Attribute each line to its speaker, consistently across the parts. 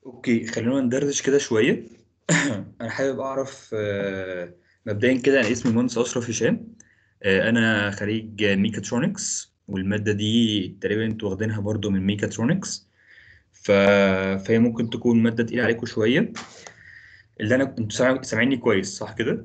Speaker 1: اوكي خلينا ندردش كده شويه انا حابب اعرف آه، مبدئيا كده انا اسمي مهندس اشرف هشام آه، انا خريج ميكاترونكس والماده دي تقريبا انتوا واخدينها برضو من ميكاترونكس ف... فهي ممكن تكون ماده تقيله عليكم شويه اللي انا انتوا سامع- سامعيني كويس صح كده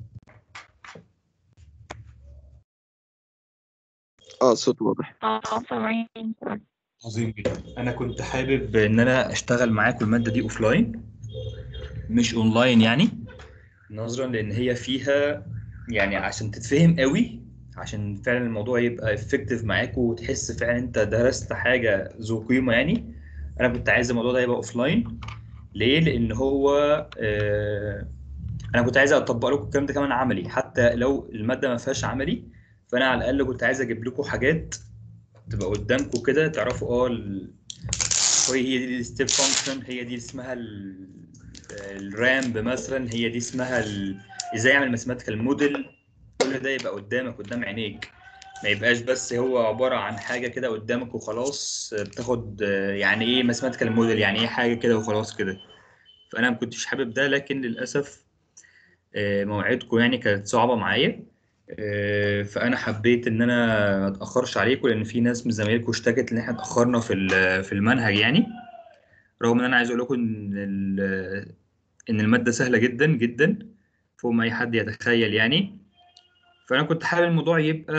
Speaker 2: اه الصوت واضح
Speaker 3: اه سامعين
Speaker 1: عظيم جدا انا كنت حابب ان انا اشتغل معاكم الماده دي اوفلاين مش اونلاين يعني نظرا لان هي فيها يعني عشان تتفهم قوي عشان فعلا الموضوع يبقى افكتيف معاكم وتحس فعلا انت درست حاجه ذو قيمه يعني انا كنت عايز الموضوع ده يبقى اوفلاين ليه لان هو آه انا كنت عايز اطبق لكم الكلام ده كمان عملي حتى لو الماده ما فيهاش عملي فانا على الاقل كنت عايز اجيب لكم حاجات تبقى قدامكم كده تعرفوا اه ال- هي هي دي الستيب فانكشن هي دي اسمها ال- الرامب مثلا هي دي اسمها ال- ازاي اعمل ماثيماتيكال موديل كل ده يبقى قدامك قدام عينيك ما يبقاش بس هو عباره عن حاجه كده قدامك وخلاص بتاخد آه، يعني ايه ماثيماتيكال موديل يعني ايه حاجه كده وخلاص كده فانا ما كنتش حابب ده لكن للاسف آه، مواعيدكم يعني كانت صعبه معايا آه، فانا حبيت ان انا ما اتاخرش عليكم لان في ناس من زمايلكم اشتكت ان احنا اتاخرنا في ال- في المنهج يعني رغم ان انا عايز اقول لكم ان ال- ان الماده سهله جدا جدا فوق ما اي حد يتخيل يعني فانا كنت حابب الموضوع يبقى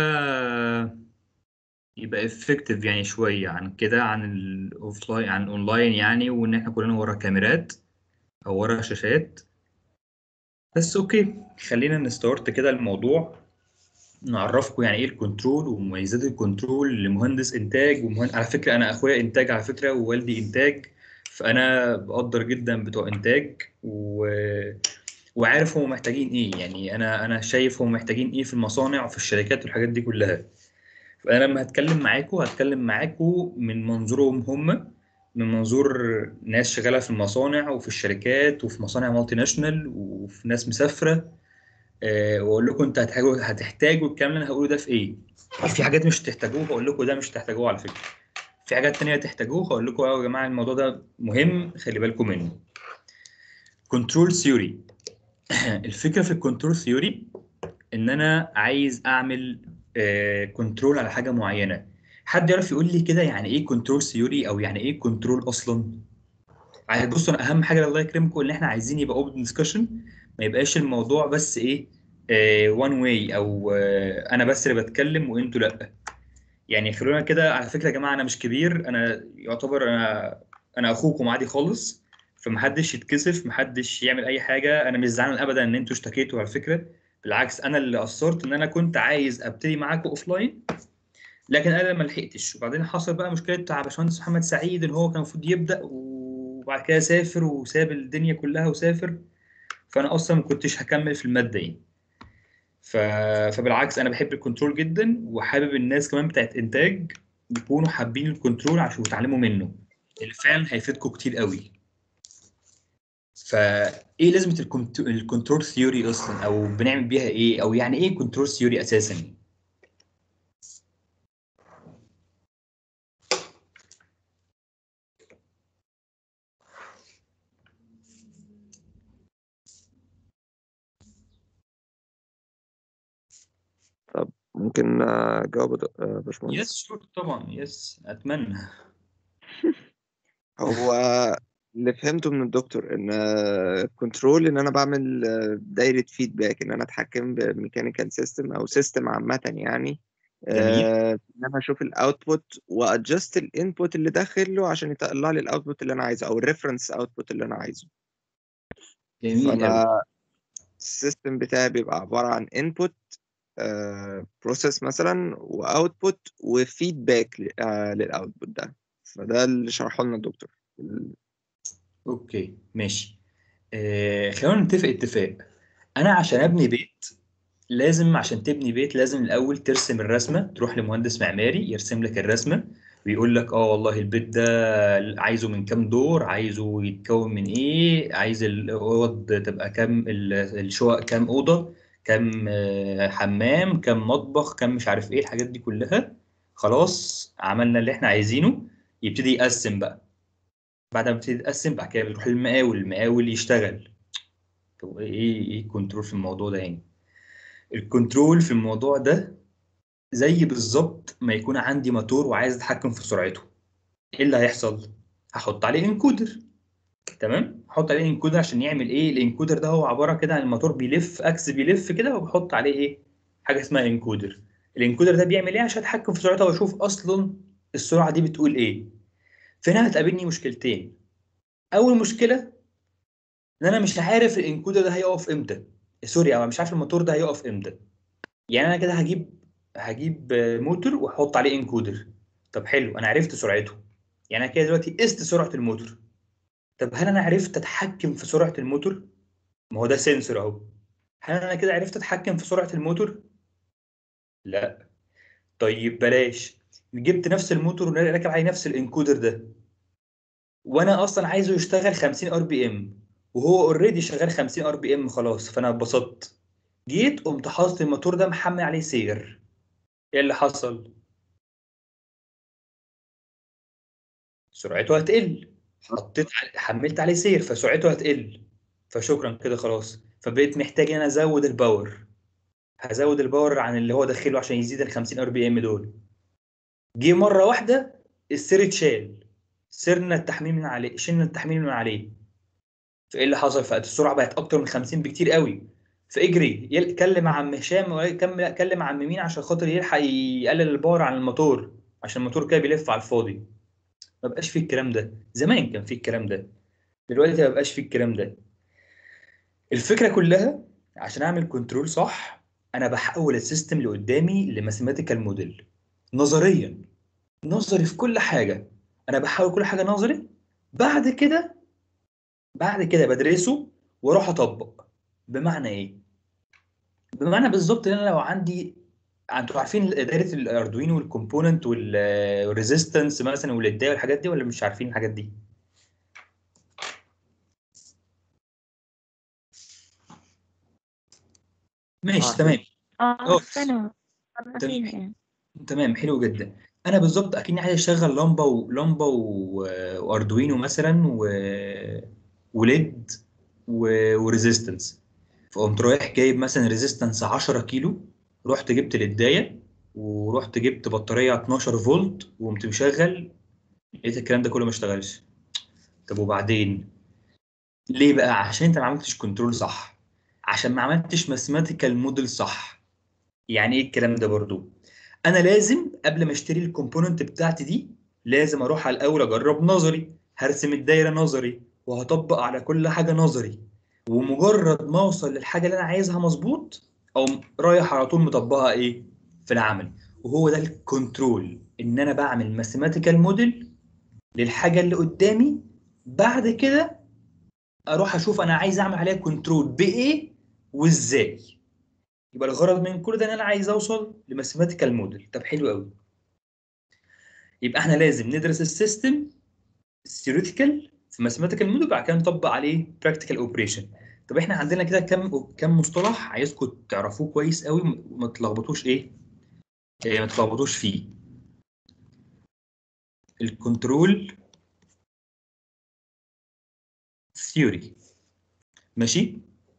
Speaker 1: يبقى افكتيف يعني شويه عن كده عن الاوفلاين عن اونلاين يعني وان احنا كلنا ورا كاميرات او ورا شاشات بس اوكي خلينا نستارت كده الموضوع نعرفكم يعني ايه الكنترول ومميزات الكنترول لمهندس انتاج ومهندس على فكره انا اخويا انتاج على فكره ووالدي انتاج فانا بقدر جدا بتوع انتاج و... وعارف هم محتاجين ايه يعني انا انا شايف هم محتاجين ايه في المصانع وفي الشركات والحاجات دي كلها فانا لما هتكلم معاكم هتكلم معاكم من منظورهم هم من منظور ناس شغاله في المصانع وفي الشركات وفي مصانع مالتي ناشونال وفي ناس مسافره آه، واقول لكم انت هتحتاجوا هتحتاجوا الكلام اللي انا هقوله ده في ايه في حاجات مش تحتاجوه هقول لكم ده مش تحتاجوه على فكره في حاجات تانية تحتاجوه هقول لكم اه يا جماعه الموضوع ده مهم خلي بالكم منه كنترول ثيوري الفكره في الكنترول ثيوري ان انا عايز اعمل كنترول على حاجه معينه حد يعرف يقول لي كده يعني ايه كنترول ثيوري او يعني ايه كنترول اصلا عايز- بصوا انا اهم حاجه الله يكرمكم ان احنا عايزين يبقى اوبن ديسكشن ما يبقاش الموضوع بس ايه وان واي او آه، انا بس اللي بتكلم وانتوا لا يعني خلونا كده على فكره يا جماعه انا مش كبير انا يعتبر انا انا اخوكم عادي خالص فمحدش يتكسف محدش يعمل اي حاجه انا مش زعلان ابدا ان انتوا اشتكيتوا على فكره بالعكس انا اللي قصرت ان انا كنت عايز ابتدي معاكم اوف لاين لكن انا ما لحقتش وبعدين حصل بقى مشكله بتاع باشمهندس محمد سعيد ان هو كان المفروض يبدا وبعد كده سافر وساب الدنيا كلها وسافر فانا اصلا ما كنتش هكمل في الماده دي ف... فبالعكس انا بحب الكنترول جدا وحابب الناس كمان بتاعت انتاج يكونوا حابين الكنترول عشان يتعلموا منه اللي فعلا هيفيدكم كتير قوي فايه لازمه الكنت- الكنترول ثيوري اصلا او بنعمل بيها ايه او يعني ايه كنترول ثيوري اساسا
Speaker 2: ممكن آه، اجاوب يا دك- آه، باشمهندس
Speaker 1: يس شور طبعا يس اتمنى
Speaker 2: هو اللي فهمته من الدكتور ان كنترول ان انا بعمل آه، دايره فيدباك ان انا اتحكم بميكانيكال سيستم او سيستم عامه يعني
Speaker 1: جميل.
Speaker 2: آه، ان انا اشوف الاوتبوت وادجست الانبوت اللي داخل له عشان يطلع لي الاوتبوت اللي انا عايزه او الريفرنس اوتبوت اللي انا عايزه
Speaker 1: جميل قوي
Speaker 2: فانا السيستم بتاعي بيبقى عباره عن انبوت بروسيس مثلا واوتبوت وفيدباك للاوتبوت ده فده اللي شرحه لنا الدكتور
Speaker 1: اوكي ماشي آه خلينا نتفق اتفاق انا عشان ابني بيت لازم عشان تبني بيت لازم الاول ترسم الرسمه تروح لمهندس معماري يرسم لك الرسمه ويقول لك اه والله البيت ده عايزه من كام دور عايزه يتكون من ايه عايز الاوض تبقى كام ال- الشقق كام اوضه كام آه، حمام كام مطبخ كام مش عارف ايه الحاجات دي كلها خلاص عملنا اللي احنا عايزينه يبتدي يقسم بقى بعد ما بتبتدي تقسم بعد كده بتروح للمقاول المقاول يشتغل طب ايه ايه الكنترول في الموضوع ده يعني الكنترول في الموضوع ده زي بالظبط ما يكون عندي موتور وعايز اتحكم في سرعته ايه اللي هيحصل هحط عليه انكودر تمام هحط عليه انكودر عشان يعمل ايه الانكودر ده هو عباره كده عن الموتور بيلف اكس بيلف كده وبحط عليه ايه حاجه اسمها انكودر الانكودر ده بيعمل ايه عشان اتحكم في سرعته واشوف اصلا السرعه دي بتقول ايه فهنا هتقابلني مشكلتين اول مشكله ان انا مش عارف الانكودر ده هيقف امتى سوري انا مش عارف الموتور ده هيقف امتى يعني انا كده هجيب هجيب موتور واحط عليه انكودر طب حلو انا عرفت سرعته يعني انا كده دلوقتي قست سرعه الموتور طب هل انا عرفت اتحكم في سرعه الموتور ما هو ده سنسور اهو هل انا كده عرفت اتحكم في سرعه الموتور لا طيب بلاش جبت نفس الموتور وراكب عليه نفس الانكودر ده وانا اصلا عايزه يشتغل 50 ار بي ام وهو اوريدي شغال 50 ار بي ام خلاص فانا اتبسطت جيت قمت حاطط الموتور ده محمل عليه سير ايه اللي حصل سرعته هتقل حطيت على- حملت عليه سير فسرعته هتقل فشكرا كده خلاص فبقيت محتاج ان انا ازود الباور هزود الباور عن اللي هو داخله عشان يزيد ال 50 ار بي ام دول جه مره واحده السير اتشال سيرنا التحميل من عليه شلنا التحميل من عليه فايه اللي حصل فقت السرعه بقت اكتر من 50 بكتير قوي فاجري يل- كلم عم هشام ولا كم- كلم عم مين عشان خاطر يلحق يقلل الباور عن الموتور عشان الموتور كده بيلف على الفاضي ما بقاش فيه الكلام ده زمان كان فيه الكلام ده دلوقتي ما بقاش فيه الكلام ده الفكره كلها عشان اعمل كنترول صح انا بحول السيستم اللي قدامي لماثيماتيكال موديل نظريا نظري في كل حاجه انا بحاول كل حاجه نظري بعد كده بعد كده بدرسه واروح اطبق بمعنى ايه بمعنى بالظبط ان انا لو عندي انتوا عارفين دايره الاردوينو والكومبوننت والريزيستنس مثلا والادايه والحاجات دي ولا مش عارفين الحاجات دي ماشي
Speaker 2: آه.
Speaker 1: تمام
Speaker 3: اه
Speaker 1: أوه.
Speaker 3: استنوا
Speaker 1: تمام.
Speaker 3: فيها يعني
Speaker 1: تمام حلو جدا انا بالظبط اكني عايز اشغل لمبه ولمبه و... واردوينو مثلا و... وليد و... وريزيستنس فقمت رايح جايب مثلا ريزيستنس 10 كيلو رحت جبت ليدايه ورحت جبت بطاريه 12 فولت وقمت مشغل لقيت الكلام ده كله ما اشتغلش طب وبعدين ليه بقى عشان انت ما عملتش كنترول صح عشان ما عملتش ماثيماتيكال موديل صح يعني ايه الكلام ده برضو انا لازم قبل ما اشتري الكومبوننت بتاعتي دي لازم اروح على الاول اجرب نظري هرسم الدايره نظري وهطبق على كل حاجه نظري ومجرد ما اوصل للحاجه اللي انا عايزها مظبوط او رايح على طول مطبقها ايه في العمل وهو ده الكنترول ان انا بعمل ماثيماتيكال موديل للحاجه اللي قدامي بعد كده اروح اشوف انا عايز اعمل عليها كنترول بايه وازاي يبقى الغرض من كل ده ان انا عايز اوصل لماثيماتيكال موديل طب حلو قوي يبقى احنا لازم ندرس السيستم theoretical في ماثيماتيكال موديل وبعد كده نطبق عليه براكتيكال اوبريشن طب احنا عندنا كده كم كم مصطلح عايزكم تعرفوه كويس قوي وما تلخبطوش ايه إيه، ما تلخبطوش فيه الكنترول ثيوري ماشي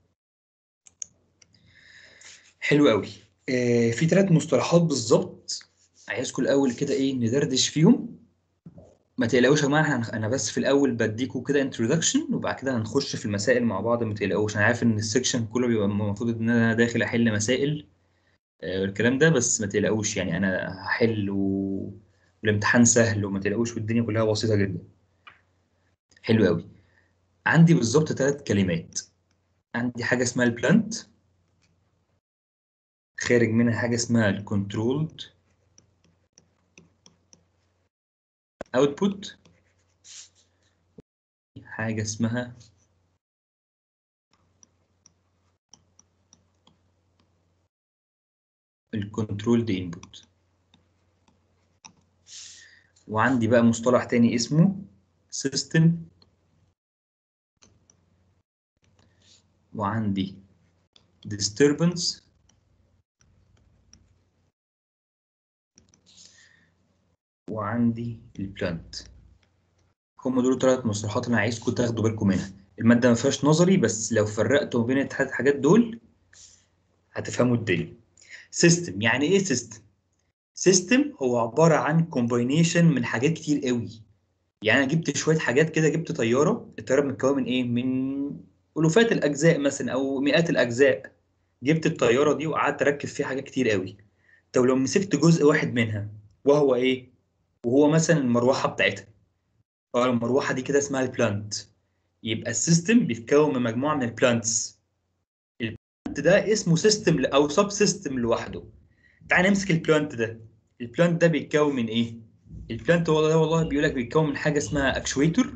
Speaker 1: حلو قوي آه في ثلاث مصطلحات بالظبط عايزكم الاول كده ايه ندردش فيهم ما تقلقوش يا جماعه إحنا- انا بس في الاول بديكوا كده انترودكشن وبعد كده هنخش في المسائل مع بعض ما تقلقوش انا عارف ان السكشن كله بيبقى المفروض ان انا داخل احل مسائل آه، والكلام ده بس ما تقلقوش يعني انا هحل و... والامتحان سهل وما تقلقوش والدنيا كلها بسيطه جدا حلو قوي عندي بالظبط ثلاث كلمات عندي حاجه اسمها البلانت خارج منها حاجه اسمها الكنترولد اوتبوت حاجه اسمها الكنترول دي انبوت وعندي بقى مصطلح تاني اسمه سيستم وعندي disturbance وعندي البلانت هم دول ثلاث مصطلحات انا عايزكم تاخدوا بالكم منها الماده ما فيهاش نظري بس لو فرقتوا ما بين الثلاث حاجات دول هتفهموا الدنيا سيستم يعني ايه سيستم سيستم هو عباره عن كومباينيشن من حاجات كتير قوي يعني انا جبت شويه حاجات كده جبت طياره الطياره متكونه من ايه من الوفات الاجزاء مثلا او مئات الاجزاء جبت الطياره دي وقعدت اركب فيها حاجات كتير قوي طب لو مسكت جزء واحد منها وهو ايه وهو مثلا المروحه بتاعتها اه المروحه دي كده اسمها البلانت يبقى السيستم بيتكون من مجموعه من البلانتس البلانت ده اسمه سيستم او سب سيستم لوحده تعال نمسك البلانت ده البلانت ده بيتكون من ايه البلانت هو ده والله بيقول لك بيتكون من حاجه اسمها اكشويتور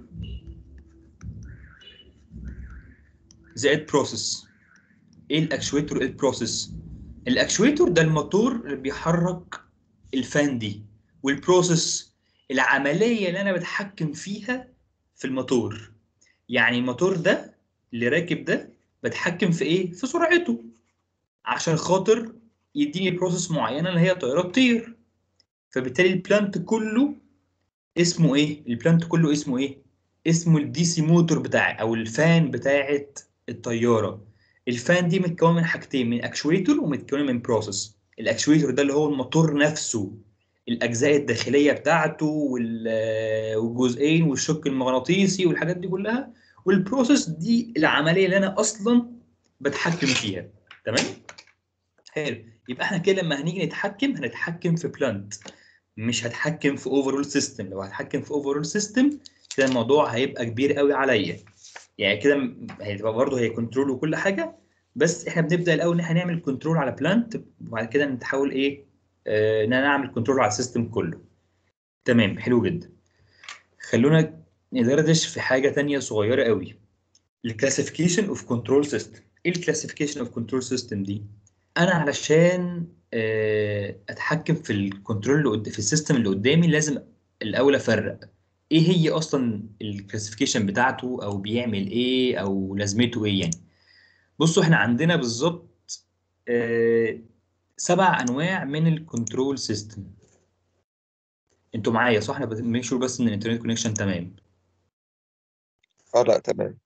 Speaker 1: زائد بروسيس ايه الاكشويتور ايه البروسيس الاكشويتور ده الموتور اللي بيحرك الفان دي والبروسيس العمليه اللي انا بتحكم فيها في الموتور يعني الموتور ده اللي راكب ده بتحكم في ايه في سرعته عشان خاطر يديني بروسيس معينه اللي هي طياره تطير فبالتالي البلانت كله اسمه ايه البلانت كله اسمه ايه اسمه الدي سي موتور بتاعي او الفان بتاعه الطياره الفان دي متكونه من حاجتين من اكشويتور ومتكونه من بروسيس الاكشويتور ده اللي هو الموتور نفسه الاجزاء الداخليه بتاعته وال- والجزئين والشق المغناطيسي والحاجات دي كلها والبروسيس دي العمليه اللي انا اصلا بتحكم فيها تمام حلو يبقى احنا كده لما هنيجي نتحكم هنتحكم في بلانت مش هتحكم في اوفرول سيستم لو هتحكم في اوفرول سيستم كده الموضوع هيبقى كبير قوي عليا يعني كده م- هيبقى برضه هي كنترول وكل حاجه بس احنا بنبدا الاول ان احنا نعمل كنترول على بلانت وبعد كده نحاول ايه آه، ان انا اعمل كنترول على السيستم كله تمام حلو جدا خلونا ندردش في حاجه تانية صغيره قوي الكلاسيفيكيشن اوف كنترول سيستم ايه الكلاسيفيكيشن اوف كنترول سيستم دي انا علشان آه، اتحكم في الكنترول اللي قد... في السيستم اللي قدامي لازم الاول افرق ايه هي اصلا الكلاسيفيكيشن بتاعته او بيعمل ايه او لازمته ايه يعني بصوا احنا عندنا بالظبط آه، سبع انواع من الكنترول سيستم انتوا معايا صح انا ميك شور بس ان الانترنت كونكشن تمام
Speaker 2: اه لا تمام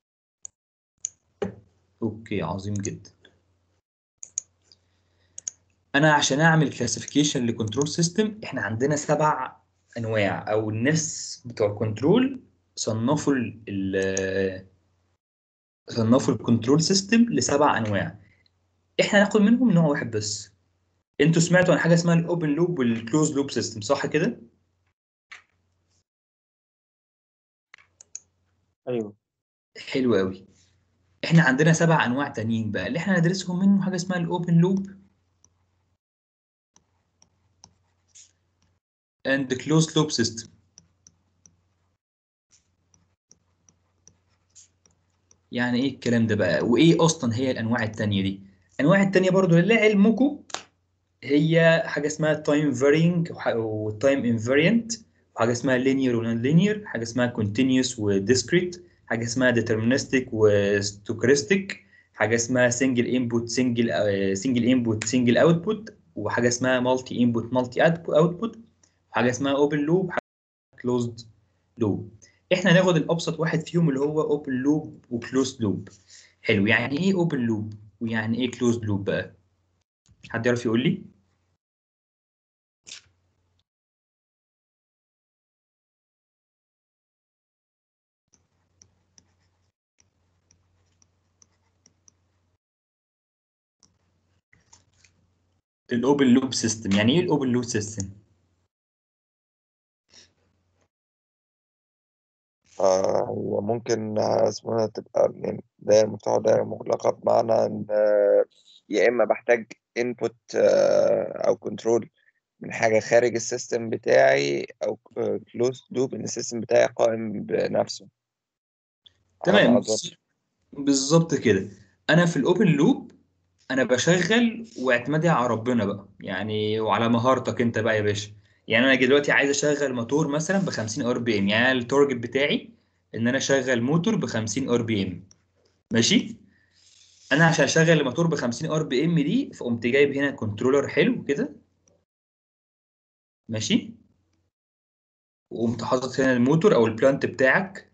Speaker 1: اوكي عظيم جدا انا عشان اعمل كلاسيفيكيشن لكنترول سيستم احنا عندنا سبع انواع او الناس بتوع الكنترول صنفوا ال ال- صنفوا الكنترول سيستم لسبع انواع احنا هناخد منهم نوع واحد بس انتوا سمعتوا عن حاجه اسمها الاوبن لوب والكلوز لوب سيستم صح كده
Speaker 3: ايوه
Speaker 1: حلو قوي احنا عندنا سبع انواع تانيين بقى اللي احنا ندرسهم منه حاجه اسمها الاوبن لوب and the closed loop system يعني ايه الكلام ده بقى وايه اصلا هي الانواع التانية دي الانواع التانية برضو لعلمكم هي حاجه اسمها تايم فارينج وتايم انفاريانت وحاجه اسمها linear ونون linear حاجه اسمها continuous وديسكريت حاجه اسمها deterministic وستوكريستيك حاجه اسمها single input single آه، single input single output وحاجه اسمها multi input multi output حاجه اسمها اوبن لوب حاجه كلوزد لوب احنا هناخد الابسط واحد فيهم اللي هو اوبن لوب وكلوزد لوب حلو يعني ايه اوبن لوب ويعني ايه كلوزد لوب بقى حد يعرف يقول لي الاوبن لوب سيستم يعني ايه الاوبن لوب سيستم
Speaker 2: آه، هو ممكن آه، اسمها تبقى يعني دايرة مفتوحة ودايرة مغلقة بمعنى إن آه، يا إما بحتاج input آه، أو control من حاجة خارج السيستم بتاعي أو آه، closed loop إن السيستم بتاعي قائم بنفسه على
Speaker 1: تمام
Speaker 2: ما أظن
Speaker 1: بالظبط كده انا في الاوبن لوب انا بشغل واعتمادي على ربنا بقى يعني وعلى مهارتك انت بقى يا باشا يعني انا دلوقتي عايز اشغل موتور مثلا ب 50 ار بي ام يعني أنا التارجت بتاعي ان انا اشغل موتور ب 50 ار بي ام ماشي انا عشان اشغل الموتور ب 50 ار بي ام دي فقمت جايب هنا كنترولر حلو كده ماشي وقمت حاطط هنا الموتور او البلانت بتاعك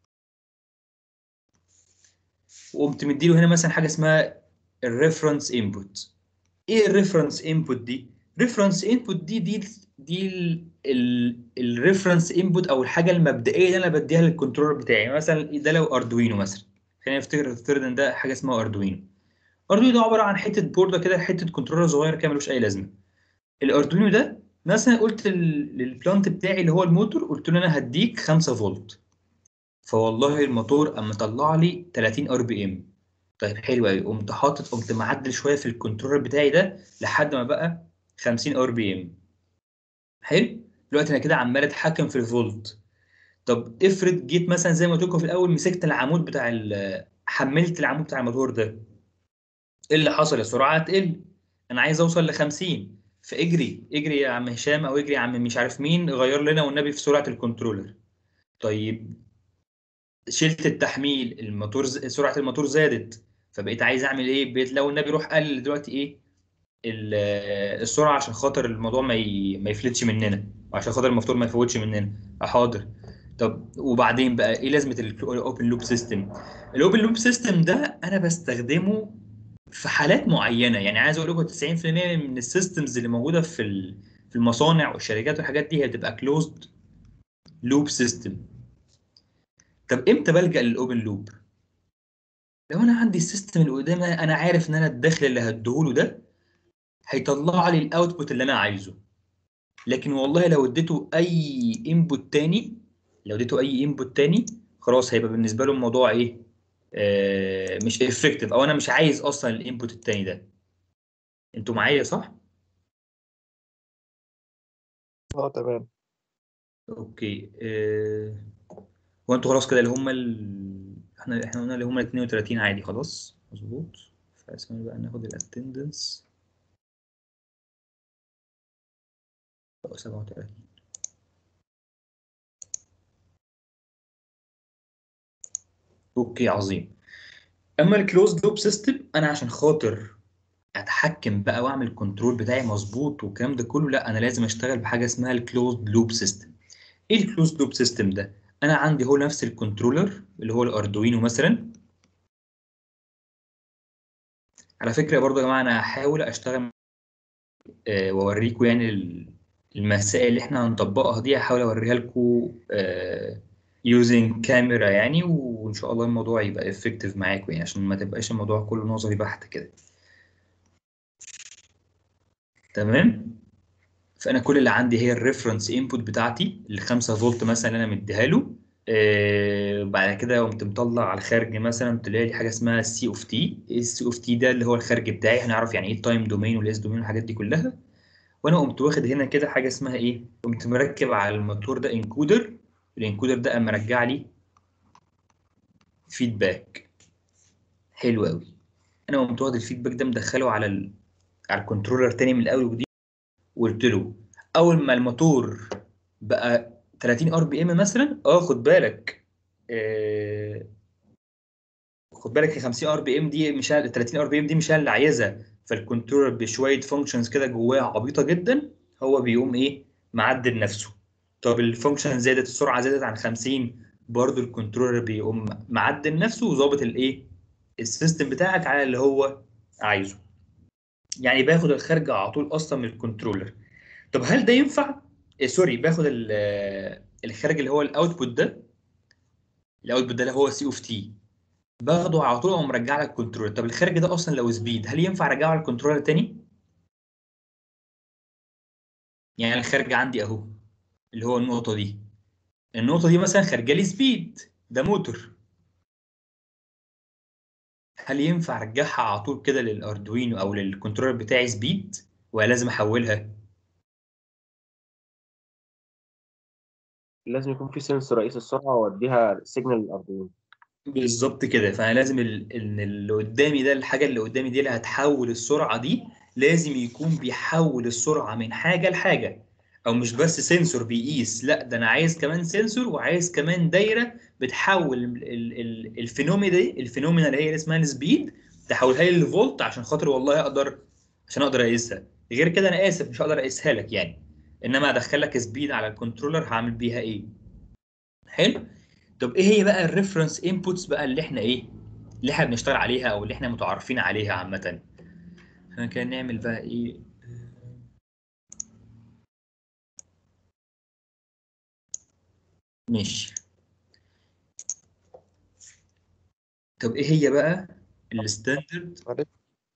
Speaker 1: وقمت مديله هنا مثلا حاجه اسمها الريفرنس انبوت ايه الريفرنس انبوت دي ريفرنس انبوت دي دي دي الريفرنس انبوت او الحاجه المبدئيه اللي انا بديها للكنترولر بتاعي مثلا ده لو اردوينو مثلا خلينا نفتكر نفترض ان ده حاجه اسمها اردوينو اردوينو ده عباره عن حته بورده كده حته كنترولر صغير كده ملوش اي لازمه الاردوينو ده مثلا قلت لل- للبلانت بتاعي اللي هو الموتور قلت له انا هديك 5 فولت فوالله الموتور قام مطلع لي 30 ار بي ام طيب حلو قوي قمت حاطط قمت معدل شويه في الكنترولر بتاعي ده لحد ما بقى 50 ار بي ام حلو دلوقتي انا كده عمال اتحكم في الفولت طب افرض جيت مثلا زي ما قلت لكم في الاول مسكت العمود بتاع ال- حملت العمود بتاع الموتور ده ايه اللي حصل السرعه هتقل انا عايز اوصل ل 50 فاجري اجري يا عم هشام او اجري يا عم مش عارف مين غير لنا والنبي في سرعه الكنترولر طيب شلت التحميل الموتور ز... سرعه الموتور زادت فبقيت عايز اعمل ايه بقيت لو النبي روح قلل دلوقتي ايه ال- السرعه عشان خاطر الموضوع ما ي... ما يفلتش مننا وعشان خاطر الموتور ما يفوتش مننا آه، حاضر طب وبعدين بقى ايه لازمه الاوبن لوب سيستم الاوبن لوب سيستم ده انا بستخدمه في حالات معينه يعني عايز اقول لكم 90% من السيستمز اللي موجوده في ال- في المصانع والشركات والحاجات دي هي بتبقى كلوزد لوب سيستم طب امتى بلجأ للاوبن لوب لو انا عندي السيستم اللي قدامي انا عارف ان انا الدخل اللي هديهوله ده هيطلع لي الاوتبوت اللي انا عايزه لكن والله لو اديته اي انبوت تاني لو اديته اي انبوت تاني خلاص هيبقى بالنسبه له الموضوع ايه آه مش افكتيف او انا مش عايز اصلا الانبوت التاني ده انتوا معايا صح
Speaker 2: اه تمام
Speaker 1: اوكي آه هو انتوا خلاص كده اللي هم ال... احنا احنا قلنا اللي هم ال 32 عادي خلاص مظبوط فاسمعني بقى ناخد الاتندنس 37 اوكي عظيم اما الكلوز لوب سيستم انا عشان خاطر اتحكم بقى واعمل كنترول بتاعي مظبوط والكلام ده كله لا انا لازم اشتغل بحاجه اسمها الكلوز لوب سيستم ايه الكلوز لوب سيستم ده انا عندي هو نفس الكنترولر اللي هو الاردوينو مثلا على فكره برضو يا جماعه انا هحاول اشتغل آه، واوريكم يعني ال- المسائل اللي احنا هنطبقها دي هحاول اوريها لكم يوزنج كاميرا يعني وان شاء الله الموضوع يبقى افكتيف معاكم يعني عشان ما تبقاش الموضوع كله نظري بحت كده تمام فانا كل اللي عندي هي الريفرنس انبوت بتاعتي ال 5 فولت مثلا اللي انا مديها له آه بعد كده قمت مطلع على الخارج مثلا طلع لي حاجه اسمها السي اوف تي السي اوف تي ده اللي هو الخارج بتاعي هنعرف يعني ايه التايم دومين والاس دومين والحاجات دي كلها وانا قمت واخد هنا كده حاجه اسمها ايه قمت مركب على الموتور ده انكودر الانكودر ده قام مرجع لي فيدباك حلو قوي انا قمت واخد الفيدباك ده مدخله على ال... على الكنترولر تاني من الاول وجديد وقلت له اول ما الموتور بقى 30 ار بي ام مثلا اه خد بالك آه خد بالك ال 50 ار بي ام دي مش ال 30 ار بي ام دي مش انا اللي عايزها فالكنترولر بشويه فانكشنز كده جواها عبيطه جدا هو بيقوم ايه معدل نفسه طب الفانكشن زادت السرعه زادت عن 50 برضو الكنترولر بيقوم معدل نفسه وظابط الايه السيستم بتاعك على اللي هو عايزه يعني باخد الخارج على طول اصلا من الكنترولر طب هل ده ينفع إيه سوري باخد ال- آه، الخارج اللي هو الاوتبوت ده الاوتبوت ده اللي هو سي اوف تي باخده على طول اقوم مرجع لك الكنترولر طب الخارج ده اصلا لو سبيد هل ينفع ارجعه على الكنترولر تاني يعني الخارج عندي اهو اللي هو النقطه دي النقطه دي مثلا خارجه لي سبيد ده موتور هل ينفع ارجعها على طول كده للاردوينو او للكنترولر بتاعي سبيد ولا لازم احولها
Speaker 3: لازم يكون في سنسور رئيس السرعه واديها سيجنال للاردوينو
Speaker 1: بالظبط كده فانا لازم ال- ان اللي قدامي ده الحاجه اللي قدامي دي اللي هتحول السرعه دي لازم يكون بيحول السرعه من حاجه لحاجه او مش بس سنسور بيقيس لا ده انا عايز كمان سنسور وعايز كمان دايره بتحول ال- ال- ال- الفينومينا دي الفينومينا اللي هي اسمها السبيد تحولها لي لفولت عشان خاطر والله اقدر عشان اقدر اقيسها غير كده انا اسف مش هقدر اقيسها لك يعني انما ادخل لك سبيد على الكنترولر هعمل بيها ايه حلو طب ايه هي بقى الريفرنس انبوتس بقى اللي احنا ايه اللي احنا بنشتغل عليها او اللي احنا متعارفين عليها عامه احنا كده نعمل بقى ايه ماشي طب ايه هي بقى الستاندرد
Speaker 2: معلش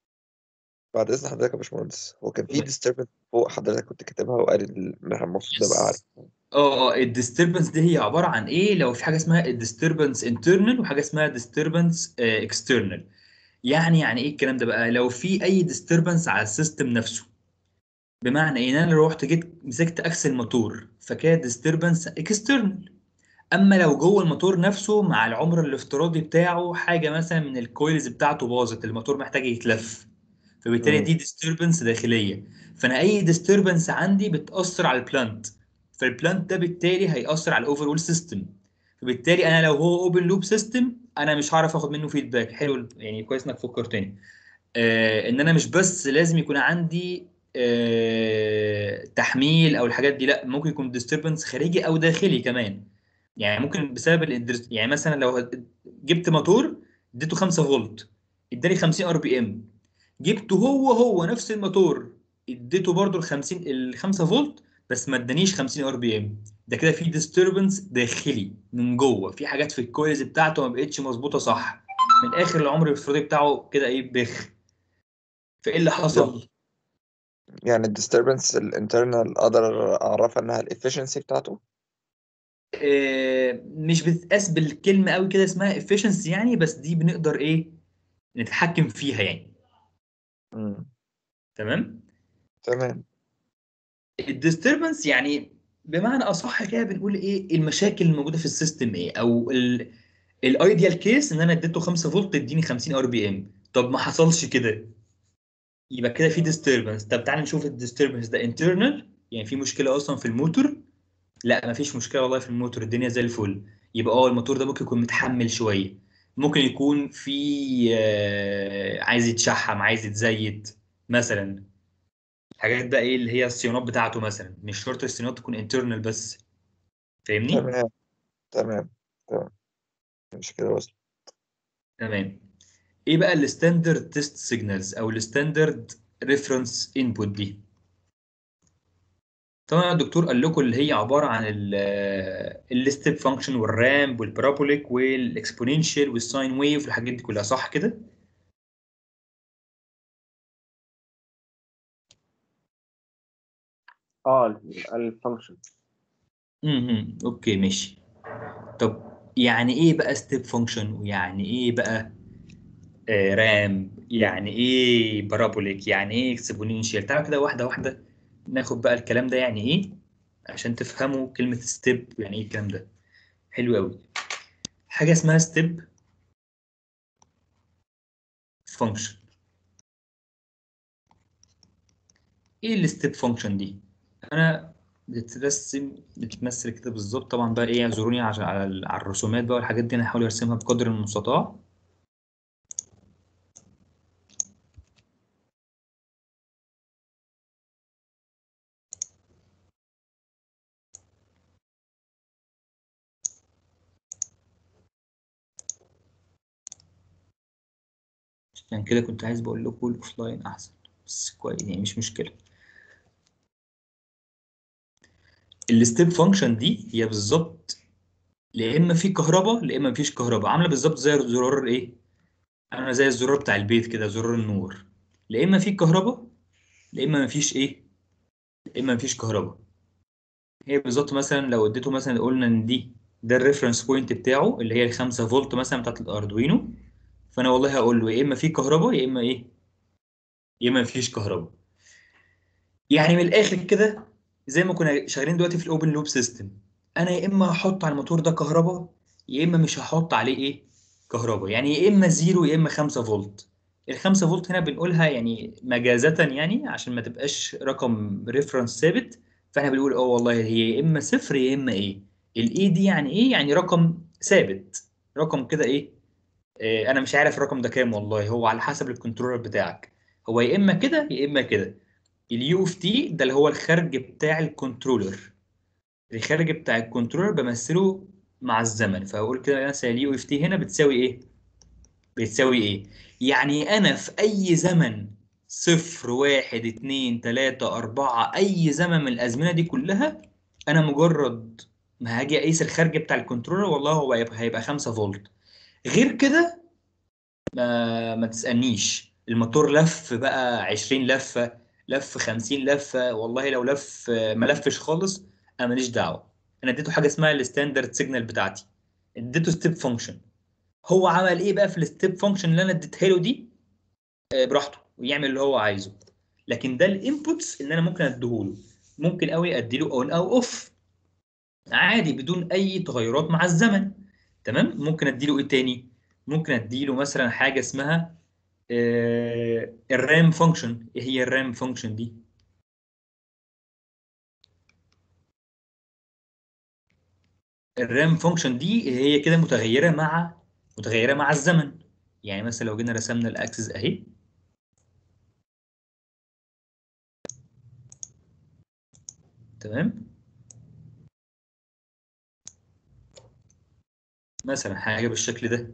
Speaker 2: بعد اذن حضرتك يا باشمهندس هو كان في
Speaker 1: تمام.
Speaker 2: ديستربنس فوق حضرتك كنت كاتبها وقال ان احنا المفروض نبقى عارف
Speaker 1: اه اه الديستربنس دي هي عباره عن ايه لو في حاجه اسمها الديستربنس انترنال وحاجه اسمها ديستربنس اكسترنال يعني يعني ايه الكلام ده بقى لو في اي ديستربنس على السيستم نفسه بمعنى ايه ان انا لو رحت جيت مسكت اكس الموتور فكده ديستربنس اكسترنال اما لو جوه الموتور نفسه مع العمر الافتراضي بتاعه حاجه مثلا من الكويلز بتاعته باظت الموتور محتاج يتلف فبالتالي
Speaker 2: مم.
Speaker 1: دي ديستربنس داخليه فانا اي ديستربنس عندي بتاثر على البلانت فالبلانت ده بالتالي هيأثر على الاوفر سيستم فبالتالي انا لو هو اوبن لوب سيستم انا مش هعرف اخد منه فيدباك حلو يعني كويس انك فكرتني آه ان انا مش بس لازم يكون عندي آه تحميل او الحاجات دي لا ممكن يكون ديستربنس خارجي او داخلي كمان يعني ممكن بسبب الإدرس... يعني مثلا لو هت- جبت موتور اديته 5 فولت اداني 50 ار بي ام جبته هو هو نفس الموتور اديته برضو ال 50 ال 5 فولت بس ما ادانيش 50 ار بي ام ده كده في ديستربنس داخلي من جوه في حاجات في الكويلز بتاعته ما بقتش مظبوطه صح من الاخر العمر الافتراضي بتاعه كده ايه بخ فايه اللي حصل؟
Speaker 2: يعني الديستربنس الانترنال اقدر اعرفها انها الافشنسي بتاعته
Speaker 1: آه، مش بتتقاس بالكلمه قوي كده اسمها efficiency يعني بس دي بنقدر ايه نتحكم فيها يعني
Speaker 2: مم.
Speaker 1: تمام
Speaker 2: تمام
Speaker 1: الديستربنس يعني بمعنى اصح كده بنقول ايه المشاكل الموجوده في السيستم ايه او الايديال كيس ان انا اديته 5 فولت تديني 50 ار بي ام طب ما حصلش كده يبقى كده في ديستربنس طب تعال نشوف الديستربنس ده انترنال يعني في مشكله اصلا في الموتور لا ما فيش مشكله والله في الموتور الدنيا زي الفل يبقى اه الموتور ده ممكن يكون متحمل شويه ممكن يكون في آه، عايز يتشحم عايز يتزيت مثلا الحاجات بقى ايه اللي هي الصيانات بتاعته مثلا مش شرط الصيانات تكون انترنال بس فاهمني
Speaker 2: تمام تمام تمام مش كده وصل
Speaker 1: تمام ايه بقى الستاندرد تيست سيجنالز او الستاندرد ريفرنس انبوت دي طبعا الدكتور قال لكم اللي هي عباره عن الستيب فانكشن والرامب والبارابوليك والاكسبوننشال والساين ويف والحاجات دي كلها صح كده
Speaker 3: اه الفانكشن
Speaker 1: امم اوكي ماشي طب يعني ايه بقى ستيب فانكشن ويعني ايه بقى آه رام يعني ايه بارابوليك يعني ايه اكسبوننشال تعالوا كده واحده واحده ناخد بقى الكلام ده يعني ايه عشان تفهموا كلمه ستيب يعني ايه الكلام ده حلو قوي حاجه اسمها ستيب فانكشن ايه الستيب فانكشن دي انا بترسم بتمثل كده بالظبط طبعا بقى ايه اعذروني عشان على ال- على الرسومات بقى والحاجات دي انا هحاول ارسمها بقدر المستطاع عشان كده كنت عايز بقول لكم الاوف لاين احسن بس كويس يعني مش مشكله الستيب فانكشن دي هي بالظبط لا اما في كهرباء لا اما مفيش كهرباء عامله بالظبط زي زرار ايه عامله زي الزرار بتاع البيت كده زرار النور لا اما في كهرباء لا اما مفيش ايه لا اما مفيش كهرباء هي بالظبط مثلا لو اديته مثلا قلنا ان دي ده الريفرنس بوينت بتاعه اللي هي ال 5 فولت مثلا بتاعت الاردوينو فانا والله هقول له يا اما في كهرباء يا اما ايه يا اما مفيش كهرباء يعني من الاخر كده زي ما كنا شغالين دلوقتي في الاوبن لوب سيستم انا يا اما هحط على الموتور ده كهرباء يا اما مش هحط عليه ايه كهرباء يعني يا اما زيرو يا اما 5 فولت ال 5 فولت هنا بنقولها يعني مجازة يعني عشان ما تبقاش رقم ريفرنس ثابت فاحنا بنقول اه والله هي يا اما صفر يا اما ايه الاي دي يعني ايه يعني رقم ثابت رقم كده ايه آه، انا مش عارف الرقم ده كام والله هو على حسب الكنترولر بتاعك هو يا اما كده يا اما كده اليو اوف تي ده اللي هو الخارج بتاع الكنترولر الخارج بتاع الكنترولر بمثله مع الزمن فاقول كده مثلا اليو اف تي هنا بتساوي ايه بتساوي ايه يعني انا في اي زمن صفر واحد اتنين تلاتة اربعة اي زمن من الازمنة دي كلها انا مجرد ما هاجي اقيس الخارج بتاع الكنترولر والله هو هيبقى هيبقى 5 فولت غير كده ما ما تسألنيش الموتور لف بقى 20 لفة لف 50 لفة والله لو لف ما لفش خالص انا ماليش دعوة انا اديته حاجة اسمها الستاندرد سيجنال بتاعتي اديته ستيب فانكشن هو عمل ايه بقى في الستيب فانكشن اللي انا اديتها له دي آه، براحته ويعمل اللي هو عايزه لكن ده الانبوتس اللي انا ممكن اديهوله ممكن قوي اديله اون او اوف عادي بدون اي تغيرات مع الزمن تمام ممكن اديله ايه تاني ممكن اديله مثلا حاجه اسمها آه، الرام فانكشن ايه هي الرام فانكشن دي الرام فانكشن دي هي كده متغيره مع متغيره مع الزمن يعني مثلا لو جينا رسمنا الاكسس اهي تمام مثلا حاجه بالشكل ده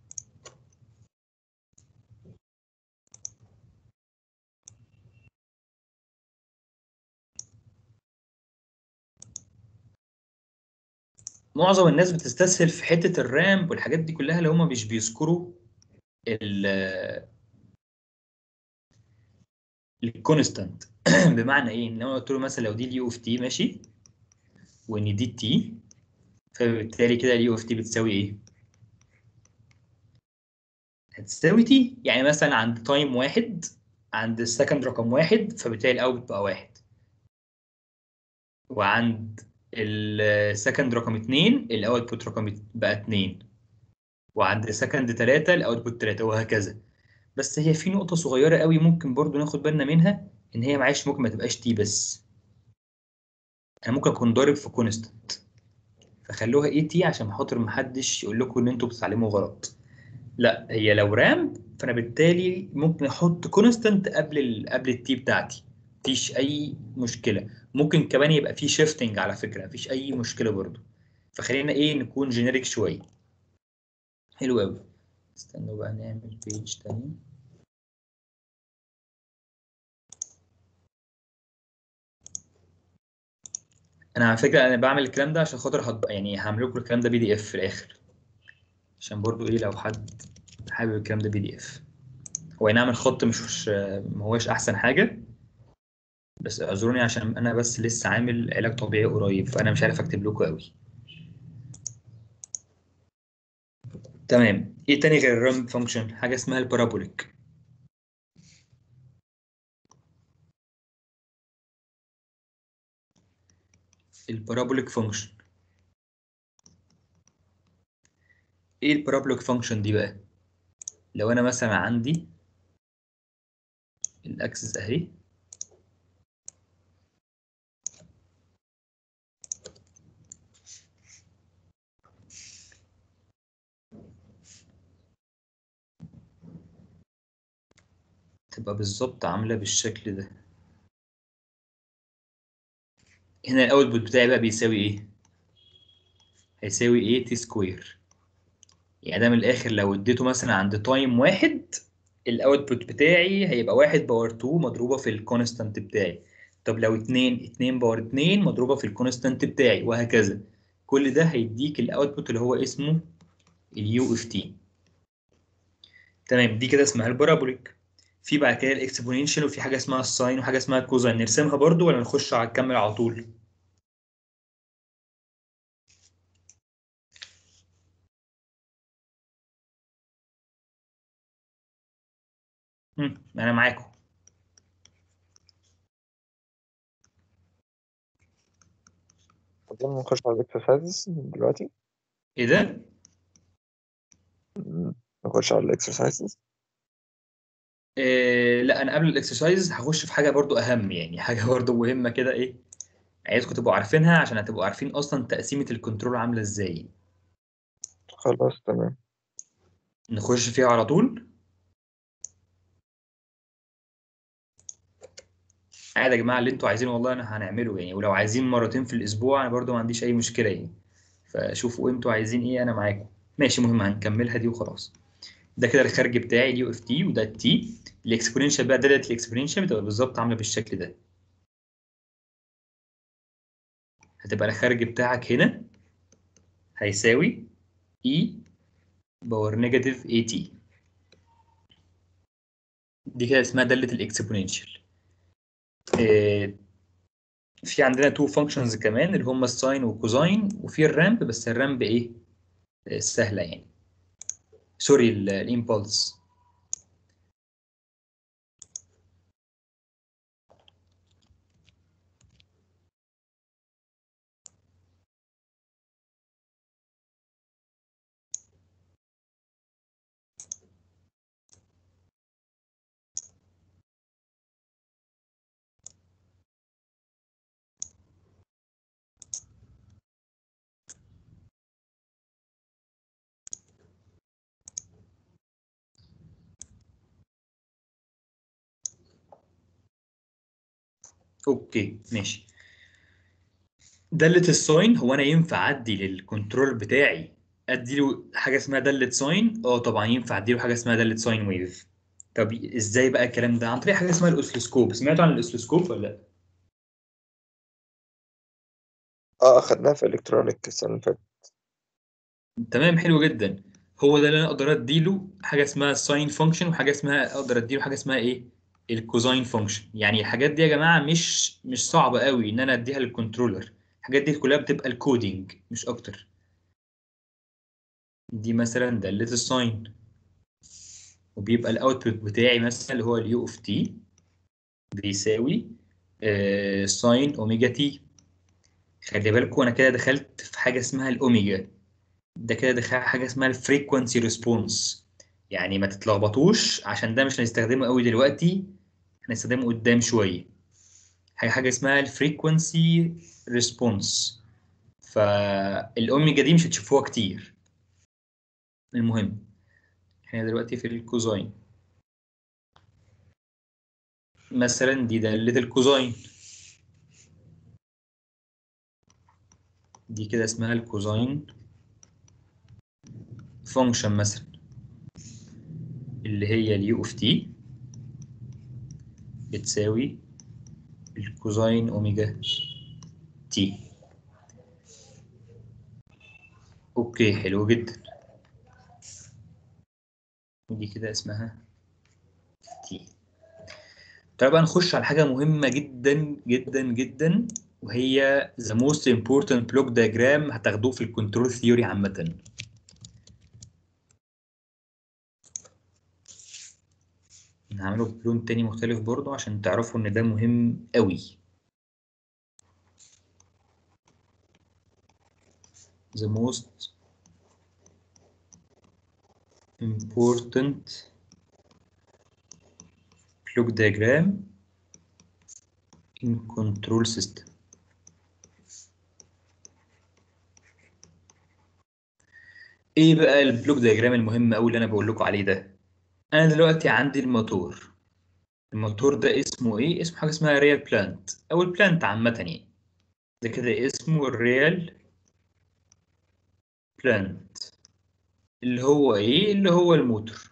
Speaker 1: معظم الناس بتستسهل في حته الرام والحاجات دي كلها اللي هم مش بيذكروا ال الكونستانت بمعنى ايه ان انا قلت له مثلا لو دي اليو اوف تي ماشي وان دي تي فبالتالي كده اليو اوف تي بتساوي ايه هتساوي تي يعني مثلا عند تايم واحد عند السكند رقم واحد فبالتالي الاوت بقى واحد وعند السكند رقم اتنين الاوتبوت رقم بقى اتنين وعند السكند تلاتة الاوتبوت تلاتة وهكذا بس هي في نقطة صغيرة قوي ممكن برضو ناخد بالنا منها ان هي معلش ممكن ما تبقاش تي بس انا ممكن اكون ضارب في كونستانت فخلوها اي تي عشان خاطر محدش يقول لكم ان انتوا بتتعلموا غلط لا هي لو رام فانا بالتالي ممكن احط كونستانت قبل ال قبل التي بتاعتي مفيش اي مشكله ممكن كمان يبقى في شيفتنج على فكره مفيش اي مشكله برضو فخلينا ايه نكون جينيريك شويه حلو قوي استنوا بقى نعمل بيج تاني انا على فكره انا بعمل الكلام ده عشان خاطر هط... يعني هعمل لكم الكلام ده بي دي اف في الاخر عشان برضو ايه لو حد حابب الكلام ده بي دي اف هو أي نعم الخط مش مش ما هوش احسن حاجه بس اعذروني عشان انا بس لسه عامل علاج طبيعي قريب فانا مش عارف اكتب لكم قوي تمام ايه تاني غير الرام فانكشن حاجه اسمها البارابوليك البارابوليك فانكشن ايه البارابوليك فانكشن دي بقى لو انا مثلا عندي الاكسس اهي تبقى بالظبط عاملة بالشكل ده هنا الاوتبوت بتاعي بقى بيساوي ايه هيساوي ايه تي سكوير يعني ده من الاخر لو اديته مثلا عند تايم واحد الاوتبوت بتاعي هيبقى واحد باور 2 مضروبة في الكونستانت بتاعي طب لو اتنين اتنين باور اتنين مضروبة في الكونستانت بتاعي وهكذا كل ده هيديك الاوتبوت اللي هو اسمه اليو اف تي تمام دي كده اسمها البارابوليك في بعد كده الاكسبوننشال وفي حاجه اسمها الساين وحاجه اسمها الكوزاين نرسمها برضو ولا نخش على نكمل على طول امم انا معاكم
Speaker 2: عايزين نخش على الاكسرسايزز دلوقتي
Speaker 1: ايه ده
Speaker 2: نخش على الاكسرسايزز
Speaker 1: إيه لا انا قبل الاكسرسايز هخش في حاجه برضو اهم يعني حاجه برضو مهمه كده ايه عايزكم تبقوا عارفينها عشان هتبقوا عارفين اصلا تقسيمه الكنترول عامله ازاي
Speaker 2: خلاص تمام
Speaker 1: نخش فيها على طول عادي يا جماعه اللي انتوا عايزينه والله انا هنعمله يعني ولو عايزين مرتين في الاسبوع انا برضو ما عنديش اي مشكله يعني فشوفوا انتوا عايزين ايه انا معاكم ماشي مهم هنكملها دي وخلاص ده كده الخارج بتاعي اليو اف تي وده التي الاكسبوننشال بقى داله الاكسبوننشال بتبقى بالظبط عامله بالشكل ده هتبقى الخارج بتاعك هنا هيساوي اي باور نيجاتيف اي تي دي كده اسمها داله الاكسبوننشال إيه في عندنا تو فانكشنز كمان اللي هم الساين والكوزاين وفي الرامب بس الرامب ايه آه، سهله يعني سوري الامبulse اوكي ماشي دالة الساين هو انا ينفع ادي للكنترول بتاعي ادي له حاجه اسمها دالة ساين اه طبعا ينفع ادي له حاجه اسمها دالة ساين ويف طب ازاي بقى الكلام ده عن طريق حاجه اسمها الاوسلوسكوب سمعتوا عن الاوسلوسكوب ولا لا
Speaker 2: اه اخدناها في الكترونيك السنه اللي فاتت
Speaker 1: تمام حلو جدا هو ده اللي انا اقدر اديله حاجه اسمها ساين فانكشن وحاجه اسمها اقدر اديله حاجه اسمها ايه الكوزاين فانكشن يعني الحاجات دي يا جماعه مش مش صعبه قوي ان انا اديها للكنترولر الحاجات دي كلها بتبقى الكودينج مش اكتر دي مثلا دالة الساين وبيبقى الاوتبوت بتاعي مثلا اللي هو اليو اوف تي بيساوي ساين اوميجا تي خلي بالكم انا كده دخلت في حاجه اسمها الاوميجا ده كده دخل حاجه اسمها الفريكوانسي ريسبونس يعني ما تتلخبطوش عشان ده مش هنستخدمه قوي دلوقتي هنستخدمه قدام شويه حاجه حاجه اسمها الفريكوانسي ريسبونس فالاوميجا دي مش هتشوفوها كتير المهم احنا دلوقتي في الكوزاين مثلا دي دالة الكوزاين دي كده اسمها الكوزاين فانكشن مثلا اللي هي اليو اوف تي بتساوي الكوزاين اوميجا تي اوكي حلو جدا ودي كده اسمها تي طيب بقى نخش على حاجة مهمة جدا جدا جدا وهي the most important block diagram هتاخدوه في الكنترول ثيوري عامة هعمله بلون تاني مختلف برضه عشان تعرفوا ان ده مهم قوي the most important block diagram in control system ايه بقى البلوك دياجرام المهم قوي اللي انا بقول لكم عليه ده انا دلوقتي عندي الموتور الموتور ده اسمه ايه اسمه حاجه اسمها ريال بلانت او البلانت عامه يعني ده كده اسمه الريال بلانت اللي هو ايه اللي هو الموتور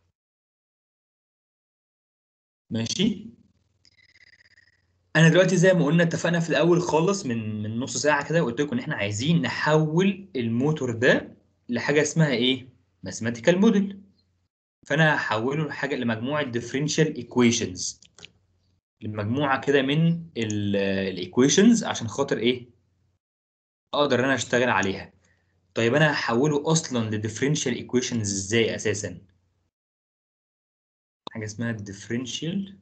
Speaker 1: ماشي انا دلوقتي زي ما قلنا اتفقنا في الاول خالص من من نص ساعه كده وقلت لكم ان احنا عايزين نحول الموتور ده لحاجه اسمها ايه ماثيماتيكال موديل فانا هحوله لحاجه لمجموعه ديفرنشال ايكويشنز لمجموعه كده من الايكويشنز عشان خاطر ايه اقدر ان انا اشتغل عليها طيب انا هحوله اصلا لديفرنشال ايكويشنز ازاي اساسا حاجه اسمها الديفرنشال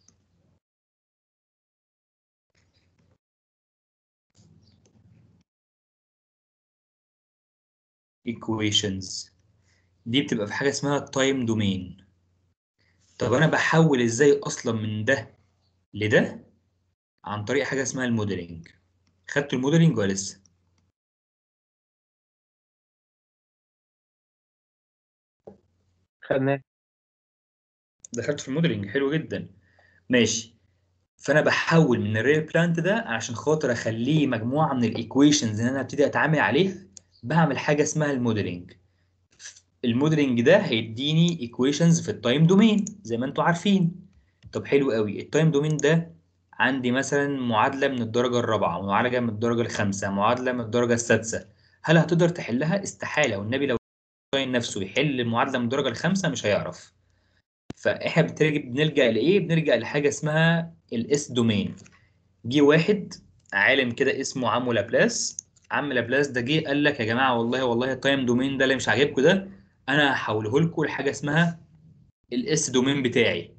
Speaker 1: equations دي بتبقى في حاجه اسمها التايم دومين طب انا بحول ازاي اصلا من ده لده عن طريق حاجه اسمها الموديلنج خدتوا الموديلنج ولا لسه
Speaker 3: خدناه
Speaker 1: دخلت في الموديلنج حلو جدا ماشي فانا بحول من الريل بلانت ده عشان خاطر اخليه مجموعه من الايكويشنز اللي انا ابتدي اتعامل عليها بعمل حاجه اسمها الموديلنج الموديلنج ده هيديني ايكويشنز في التايم دومين زي ما انتم عارفين طب حلو قوي التايم دومين ده عندي مثلا معادله من الدرجه الرابعه معادله من الدرجه الخامسه معادله من الدرجه السادسه هل هتقدر تحلها استحاله والنبي لو الديزاين نفسه يحل المعادله من الدرجه الخامسه مش هيعرف فاحنا بالتالي بنلجا لايه بنلجا لحاجه اسمها الاس دومين جه واحد عالم كده اسمه عمو لابلاس عم لابلاس ده جه قال لك يا جماعه والله والله التايم دومين ده اللي مش عاجبكم ده انا هحوله لكم لحاجه اسمها الاس دومين بتاعي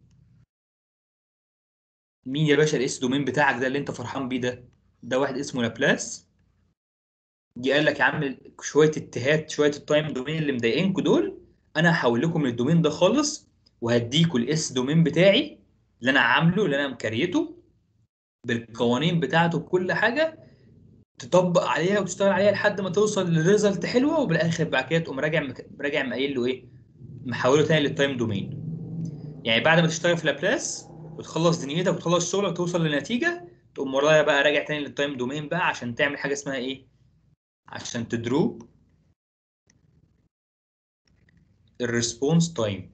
Speaker 1: مين يا باشا الاس دومين بتاعك ده اللي انت فرحان بيه ده ده واحد اسمه لابلاس جه قال لك يا عم شويه اتهات شويه التايم دومين اللي مضايقينكم دول انا هحول لكم الدومين ده خالص وهديكوا الاس دومين بتاعي اللي انا عامله اللي انا مكريته بالقوانين بتاعته بكل حاجه تطبق عليها وتشتغل عليها لحد ما توصل لريزلت حلوه وبالاخر بعد كده تقوم راجع مك... راجع مقايل له ايه محوله تاني للتايم دومين يعني بعد ما تشتغل في لابلاس وتخلص دنيتك وتخلص شغلك وتوصل لنتيجه تقوم ورايا بقى راجع تاني للتايم دومين بقى عشان تعمل حاجه اسمها ايه عشان تدروب الريسبونس تايم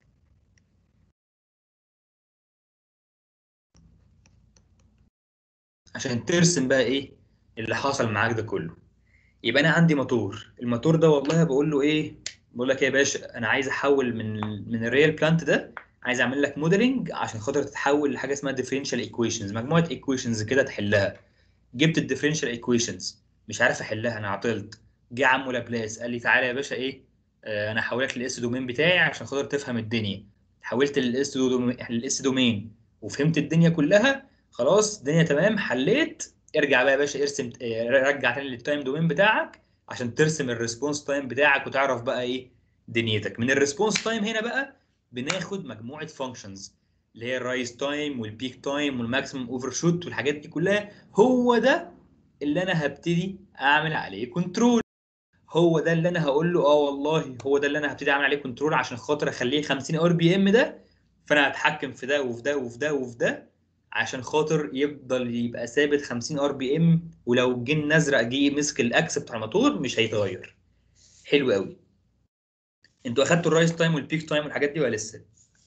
Speaker 1: عشان ترسم بقى ايه اللي حصل معاك ده كله يبقى انا عندي موتور الموتور ده والله بقول له ايه بقول لك ايه يا باشا انا عايز احول من ال من الريال بلانت ده عايز اعمل لك موديلنج عشان خاطر تتحول لحاجه اسمها ديفرنشال ايكويشنز مجموعه ايكويشنز كده تحلها جبت الديفرنشال ايكويشنز مش عارف احلها انا عطلت جه عمو لابلاس قال لي تعالى يا باشا ايه آه انا هحولك للاس دومين بتاعي عشان خاطر تفهم الدنيا حولت للاس دومين للاس دومين وفهمت الدنيا كلها خلاص الدنيا تمام حليت ارجع بقى يا باشا ارسم آه، رجع تاني للتايم دومين بتاعك عشان ترسم الريسبونس تايم بتاعك وتعرف بقى ايه دنيتك من الريسبونس تايم هنا بقى بناخد مجموعه فانكشنز اللي هي الرايز تايم والبيك تايم والماكسيمم اوفر شوت والحاجات دي كلها هو ده اللي انا هبتدي اعمل عليه كنترول هو ده اللي انا هقول له اه والله هو ده اللي انا هبتدي اعمل عليه كنترول عشان خاطر اخليه 50 ار بي ام ده فانا هتحكم في ده وفي ده وفي ده وفي ده عشان خاطر يفضل يبقى ثابت 50 ار بي ام ولو الجن ازرق جه مسك الاكس بتاع الموتور مش هيتغير حلو قوي انتوا اخدتوا الرايس تايم والبيك تايم والحاجات دي ولا لسه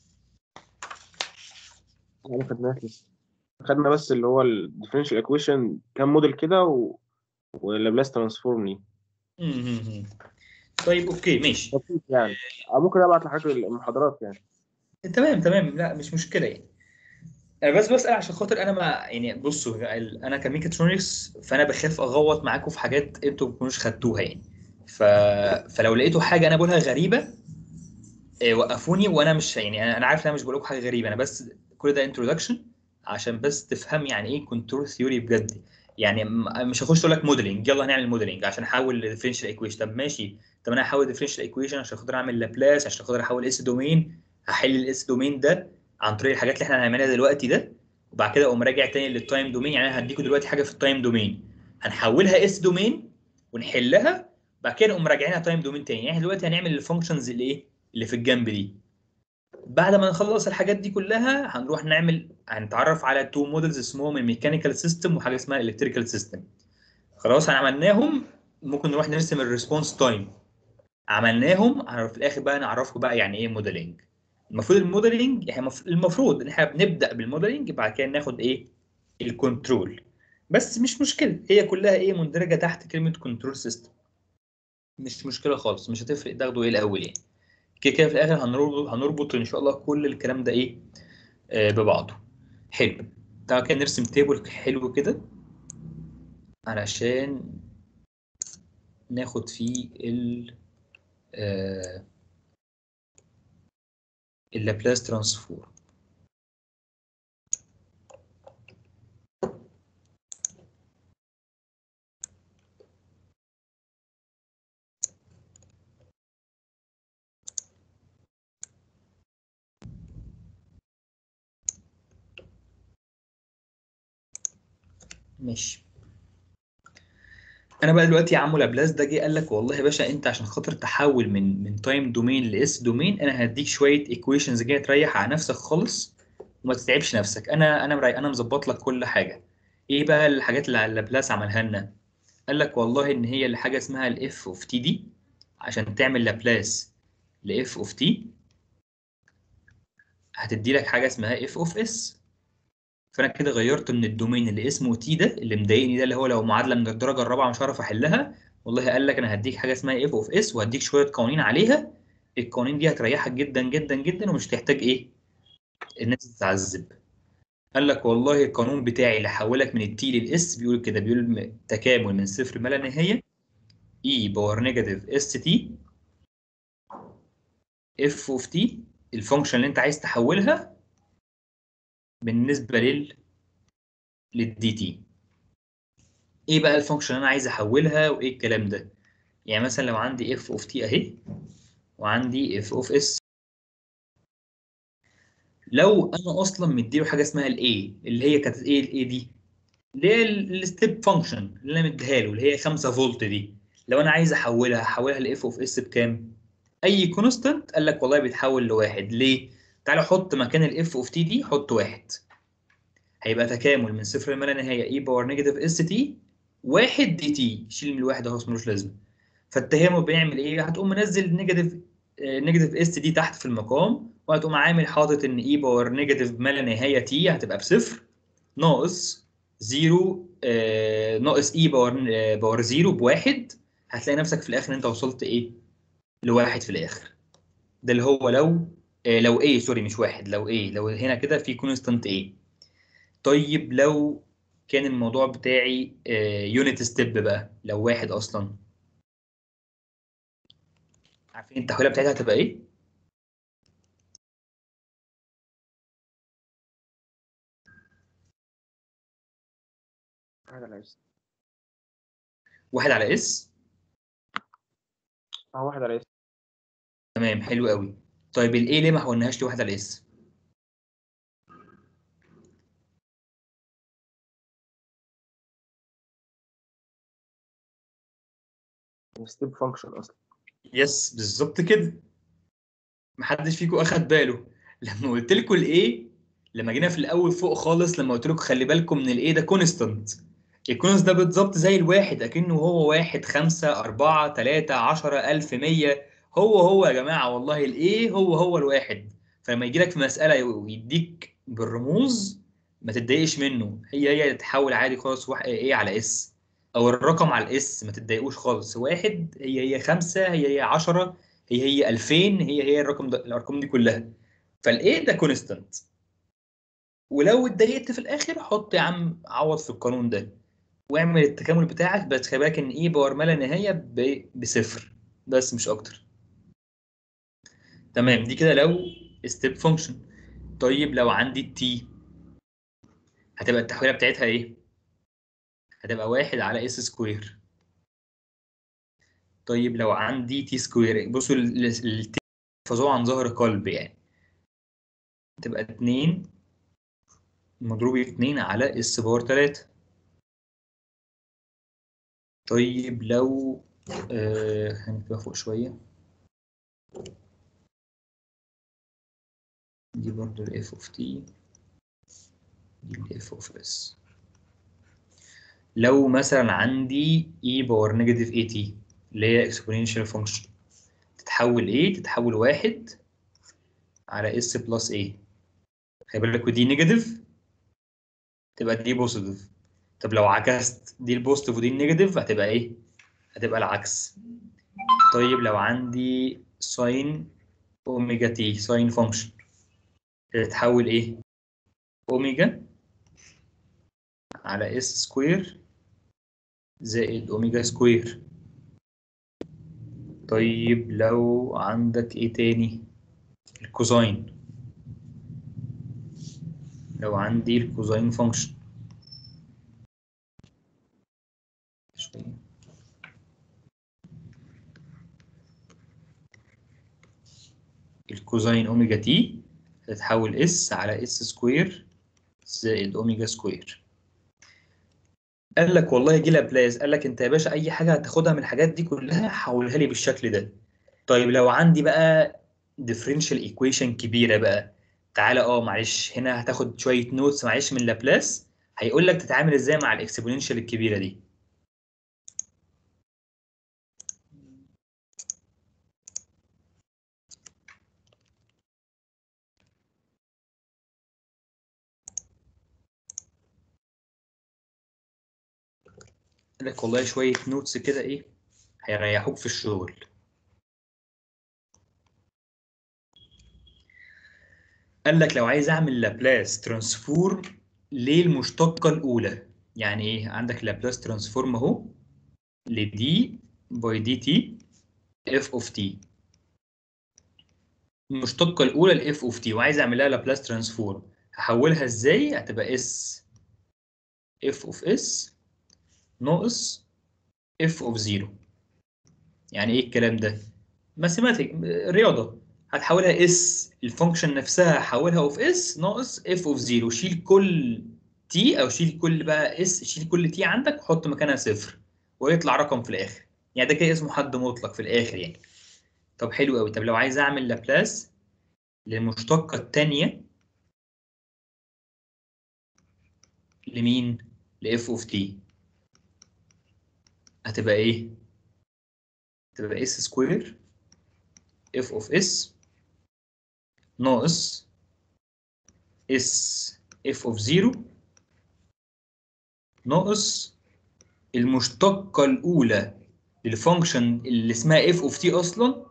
Speaker 3: ما خدناش لسه خدنا بس اللي هو الديفرنشال ايكويشن كام موديل كده و... ولابلاس ترانسفورم ليه
Speaker 1: مم. طيب اوكي ماشي
Speaker 3: بسيط يعني أو ممكن ابعت لحضرتك المحاضرات يعني
Speaker 1: تمام تمام لا مش مشكله يعني انا بس بسال عشان خاطر انا ما يعني بصوا ال- انا كميكاترونكس فانا بخاف اغوط معاكم في حاجات انتوا ما تكونوش خدتوها يعني ف... فلو لقيتوا حاجه انا بقولها غريبه إيه، وقفوني وانا مش يعني انا أنا عارف ان انا مش بقول لكم حاجه غريبه انا بس كل ده انتروداكشن عشان بس تفهم يعني ايه كنترول ثيوري بجد يعني م- مش هخش اقول لك موديلنج يلا هنعمل موديلنج عشان احول لديفرنشال ايكويشن طب ماشي طب انا هحول ديفرنشال ايكويشن عشان خاطر اعمل لابلاس عشان خاطر احول اس دومين هحل الاس دومين ده عن طريق الحاجات اللي احنا هنعملها دلوقتي ده وبعد كده اقوم راجع تاني للتايم دومين يعني انا هديكوا دلوقتي حاجه في التايم دومين هنحولها اس دومين ونحلها بعد كده نقوم راجعينها تايم دومين تاني يعني احنا دلوقتي هنعمل الفانكشنز اللي ايه اللي في الجنب دي بعد ما نخلص الحاجات دي كلها هنروح نعمل هنتعرف على تو مودلز اسمهم الميكانيكال سيستم وحاجه اسمها الكتريكال سيستم خلاص عملناهم ممكن نروح نرسم الريسبونس تايم عملناهم هنعرف في الاخر بقى نعرفكم بقى يعني ايه موديلنج المفروض الموديلنج احنا مف- المفروض ان احنا بنبدا بالموديلنج بعد كده ناخد ايه الكنترول بس مش مشكله هي كلها ايه مندرجه تحت كلمه كنترول سيستم مش مشكله خالص مش هتفرق تاخده ايه الاول يعني كده كده في الاخر هنربط هنربط ان شاء الله كل الكلام ده ايه آه ببعضه حلو تعالى كده نرسم تيبل حلو كده علشان ناخد فيه ال آه اللابلاس ترانسفورم ماشي انا بقى دلوقتي يا عمو لابلاس ده جه قال لك والله يا باشا انت عشان خاطر تحول من من تايم دومين لاس دومين انا هديك شويه ايكويشنز جايه تريح على نفسك خالص وما تتعبش نفسك انا انا مري... انا مظبط لك كل حاجه ايه بقى الحاجات اللي لابلاس عملها لنا قال لك والله ان هي اللي حاجه اسمها الاف اوف تي دي عشان تعمل لابلاس لاف اوف تي هتدي لك حاجه اسمها اف اوف اس فانا كده غيرت من الدومين اللي اسمه تي ده اللي مضايقني ده اللي هو لو معادله من الدرجه الرابعه مش هعرف احلها والله قال لك انا هديك حاجه اسمها اف اوف اس وهديك شويه قوانين عليها القوانين دي هتريحك جدا جدا جدا ومش تحتاج ايه الناس تتعذب قال لك والله القانون بتاعي اللي حولك من التي للاس بيقول كده بيقول م- تكامل من صفر ما لا نهايه اي باور نيجاتيف اس تي اف اوف تي الفانكشن اللي انت عايز تحولها بالنسبه لل للدي تي ايه بقى الفانكشن اللي انا عايز احولها وايه الكلام ده يعني مثلا لو عندي اف اوف تي اهي وعندي اف اوف اس لو انا اصلا مديله حاجه اسمها الاي اللي هي كانت ايه الاي دي اللي هي الستيب فانكشن اللي انا مديها له اللي هي 5 فولت دي لو انا عايز احولها احولها لاف اوف اس بكام اي كونستانت قال لك والله بيتحول لواحد ليه تعالى حط مكان الاف اوف تي دي حط واحد هيبقى تكامل من صفر لما لا نهايه اي باور نيجاتيف اس تي واحد دي تي شيل من الواحد اهو ملوش لازمه فالتهامل بيعمل ايه هتقوم منزل نيجاتيف نيجاتيف اس دي تحت في المقام وهتقوم عامل حاطط ان اي باور نيجاتيف ما لا نهايه تي هتبقى بصفر ناقص زيرو آه، ناقص اي باور آه، باور زيرو بواحد هتلاقي نفسك في الاخر انت وصلت ايه لواحد في الاخر ده اللي هو لو آه، لو ايه سوري مش واحد لو ايه لو هنا كده في كونستانت ايه طيب لو كان الموضوع بتاعي يونت ستيب بقى لو واحد اصلا عارفين التحويله بتاعتها هتبقى ايه
Speaker 3: واحد على اس
Speaker 1: واحد على اس
Speaker 3: اه واحد على اس
Speaker 1: تمام حلو قوي طيب الايه ليه ما حولناهاش لواحد على اس
Speaker 3: ستيب فانكشن اصلا
Speaker 1: يس بالظبط كده محدش فيكم اخد باله لما قلت لكم الايه لما جينا في الاول فوق خالص لما قلت لكم خلي بالكم من الايه ده كونستانت الكونست ده بالظبط زي الواحد اكنه هو واحد خمسة أربعة تلاتة عشرة ألف مية هو هو يا جماعة والله الايه هو هو الواحد فلما يجي لك في مسألة ويديك بالرموز ما تتضايقش منه هي هي تتحول عادي خالص واحد ايه على اس او الرقم على الاس ما تتضايقوش خالص واحد هي هي خمسة هي هي عشرة هي هي 2000 هي هي الرقم ده الارقام دي كلها فالايه ده كونستانت ولو اتضايقت في الاخر حط يا عم عوض في القانون ده واعمل التكامل بتاعك بس خلي بالك ان ايه باور ما لا نهايه ب- بصفر بس مش اكتر تمام دي كده لو ستيب فانكشن طيب لو عندي التي هتبقى التحويله بتاعتها ايه هتبقى واحد على اس سكوير طيب لو عندي تي سكوير بصوا التي حفظوها عن ظهر قلب يعني تبقى اتنين مضروب في اتنين على اس باور تلاتة طيب لو آه هنكتبها فوق شوية دي برضو ال f of t دي ال f of s لو مثلا عندي e باور نيجاتيف at اللي هي exponential function تتحول ايه؟ تتحول واحد على s بلس a خلي بالك ودي نيجاتيف تبقى دي بوزيتيف طب لو عكست دي البوزيتيف ودي النيجاتيف هتبقى ايه؟ هتبقى العكس طيب لو عندي ساين اوميجا تي ساين فانكشن تتحول ايه؟ اوميجا على اس سكوير زائد اوميجا سكوير طيب لو عندك ايه تاني الكوزاين لو عندي الكوزاين فانكشن شوية الكوزاين اوميجا تي هتتحول اس على اس سكوير زائد اوميجا سكوير قال لك والله جه لابلاس قال لك انت يا باشا اي حاجه هتاخدها من الحاجات دي كلها حولها لي بالشكل ده طيب لو عندي بقى differential equation كبيره بقى تعالى اه معلش هنا هتاخد شويه نوتس معلش من لابلاس هيقول لك تتعامل ازاي مع الاكسبوننشال الكبيره دي قال لك والله شويه نوتس كده ايه هيريحوك في الشغل قال لك لو عايز اعمل لابلاس ترانسفورم للمشتقه الاولى يعني ايه عندك لابلاس ترانسفورم اهو لدي باي دي تي اف اوف تي المشتقه الاولى لاف اوف تي وعايز اعمل لها لابلاس ترانسفورم هحولها ازاي هتبقى اس اف اوف اس ناقص اف اوف زيرو يعني ايه الكلام ده ماثيماتيك رياضه هتحولها اس الفانكشن نفسها هحولها اوف اس ناقص اف اوف زيرو شيل كل تي او شيل كل بقى اس شيل كل تي عندك وحط مكانها صفر ويطلع رقم في الاخر يعني ده كده اسمه حد مطلق في الاخر يعني طب حلو قوي طب لو عايز اعمل لابلاس للمشتقه الثانيه لمين لاف اوف تي هتبقى ايه هتبقى اس سكوير اف اوف اس ناقص اس اف اوف زيرو ناقص المشتقة الأولى للفانكشن اللي اسمها اف اوف تي أصلا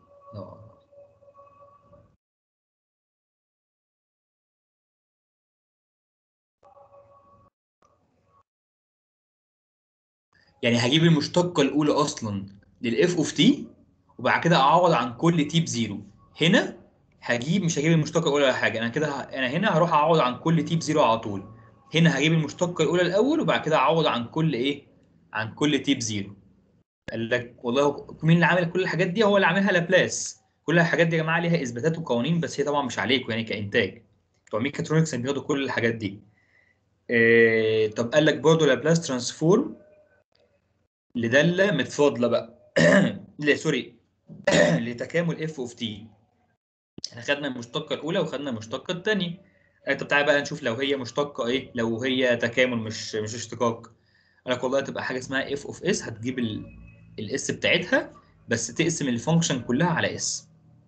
Speaker 1: يعني هجيب المشتقة الأولى أصلا للاف اوف تي وبعد كده أعوض عن كل تي بزيرو هنا هجيب مش هجيب المشتقة الأولى ولا حاجة أنا كده ه... أنا هنا هروح أعوض عن كل تي بزيرو على طول هنا هجيب المشتقة الأولى الأول وبعد كده أعوض عن كل إيه؟ عن كل تي بزيرو قال لك والله مين اللي عامل كل الحاجات دي هو اللي عاملها لابلاس كل الحاجات دي يا جماعة ليها إثباتات وقوانين بس هي طبعا مش عليكم يعني كإنتاج بتوع ميكاترونكس بياخدوا كل الحاجات دي إيه... طب قال لك برضه لابلاس ترانسفورم لدالة متفاضلة بقى لا سوري لتكامل اف اوف تي احنا خدنا المشتقة الأولى وخدنا المشتقة الثانية طب تعالى بقى نشوف لو هي مشتقة ايه لو هي تكامل مش مش اشتقاق قال لك والله تبقى حاجة اسمها اف اوف اس هتجيب الاس بتاعتها بس تقسم الفانكشن كلها على اس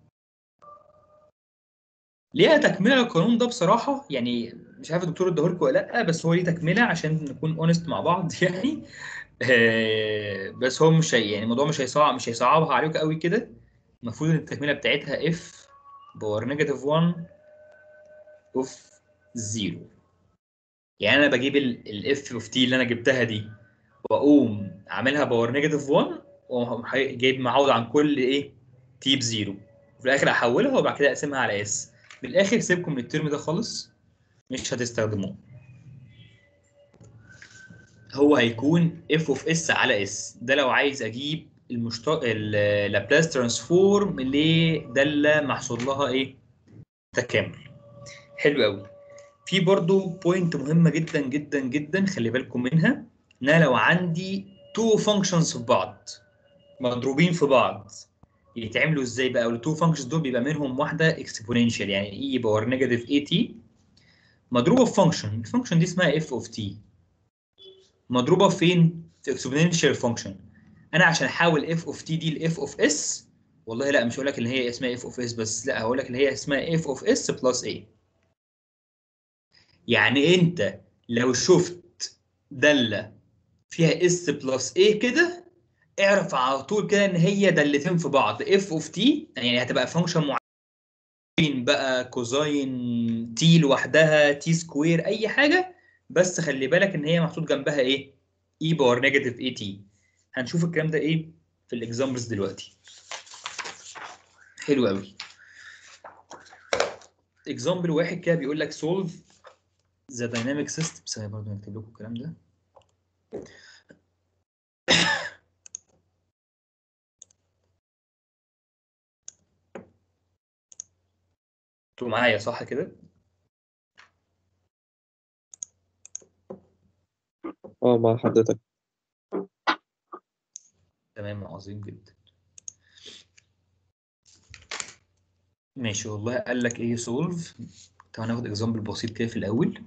Speaker 1: ليها تكملة القانون ده بصراحة يعني مش عارف الدكتور اداهولكوا ولا لأ بس هو ليه تكملة عشان نكون اونست مع بعض يعني آه بس هو مش هي يعني الموضوع مش هيصعب مش هيصعبها عليكم قوي كده المفروض ان التكملة بتاعتها اف باور نيجاتيف 1 اوف 0 يعني انا بجيب الاف اوف تي اللي انا جبتها دي واقوم عاملها باور نيجاتيف 1 واقوم جايب معوض عن كل ايه تي بزيرو وفي الاخر احولها وبعد كده اقسمها على اس في الاخر سيبكم من الترم ده خالص مش هتستخدموه هو هيكون اف اوف اس على اس ده لو عايز اجيب المشتق اللابلاس ترانسفورم لداله محصول لها ايه تكامل حلو قوي في برضو بوينت مهمه جدا جدا جدا خلي بالكم منها ان انا لو عندي تو فانكشنز في بعض مضروبين في بعض يتعملوا ازاي بقى والتو فانكشنز دول بيبقى منهم واحده اكسبوننشال يعني اي باور نيجاتيف اي تي مضروبه في فانكشن الفانكشن دي اسمها اف اوف تي مضروبه فين في اكسبوننشال فانكشن انا عشان احول اف اوف تي دي لاف اوف اس والله لا مش هقول لك اللي هي اسمها اف اوف اس بس لا هقول لك اللي هي اسمها اف اوف اس بلس ايه يعني انت لو شفت داله فيها اس بلس ايه كده اعرف على طول كده ان هي دالتين في بعض اف اوف تي يعني هتبقى فانكشن معين بقى كوزاين تي لوحدها تي سكوير اي حاجه بس خلي بالك ان هي محطوط جنبها ايه اي باور نيجاتيف اي تي هنشوف الكلام ده ايه في الاكزامبلز دلوقتي حلو قوي اكزامبل واحد كده بيقول لك سولف ذا دايناميك سيستم ثانيه برضه نكتب لكم الكلام ده انتوا معايا صح كده؟
Speaker 2: اه مع حضرتك
Speaker 1: تمام عظيم جدا ماشي والله قال لك ايه سولف طب هناخد اكزامبل بسيط كده في الاول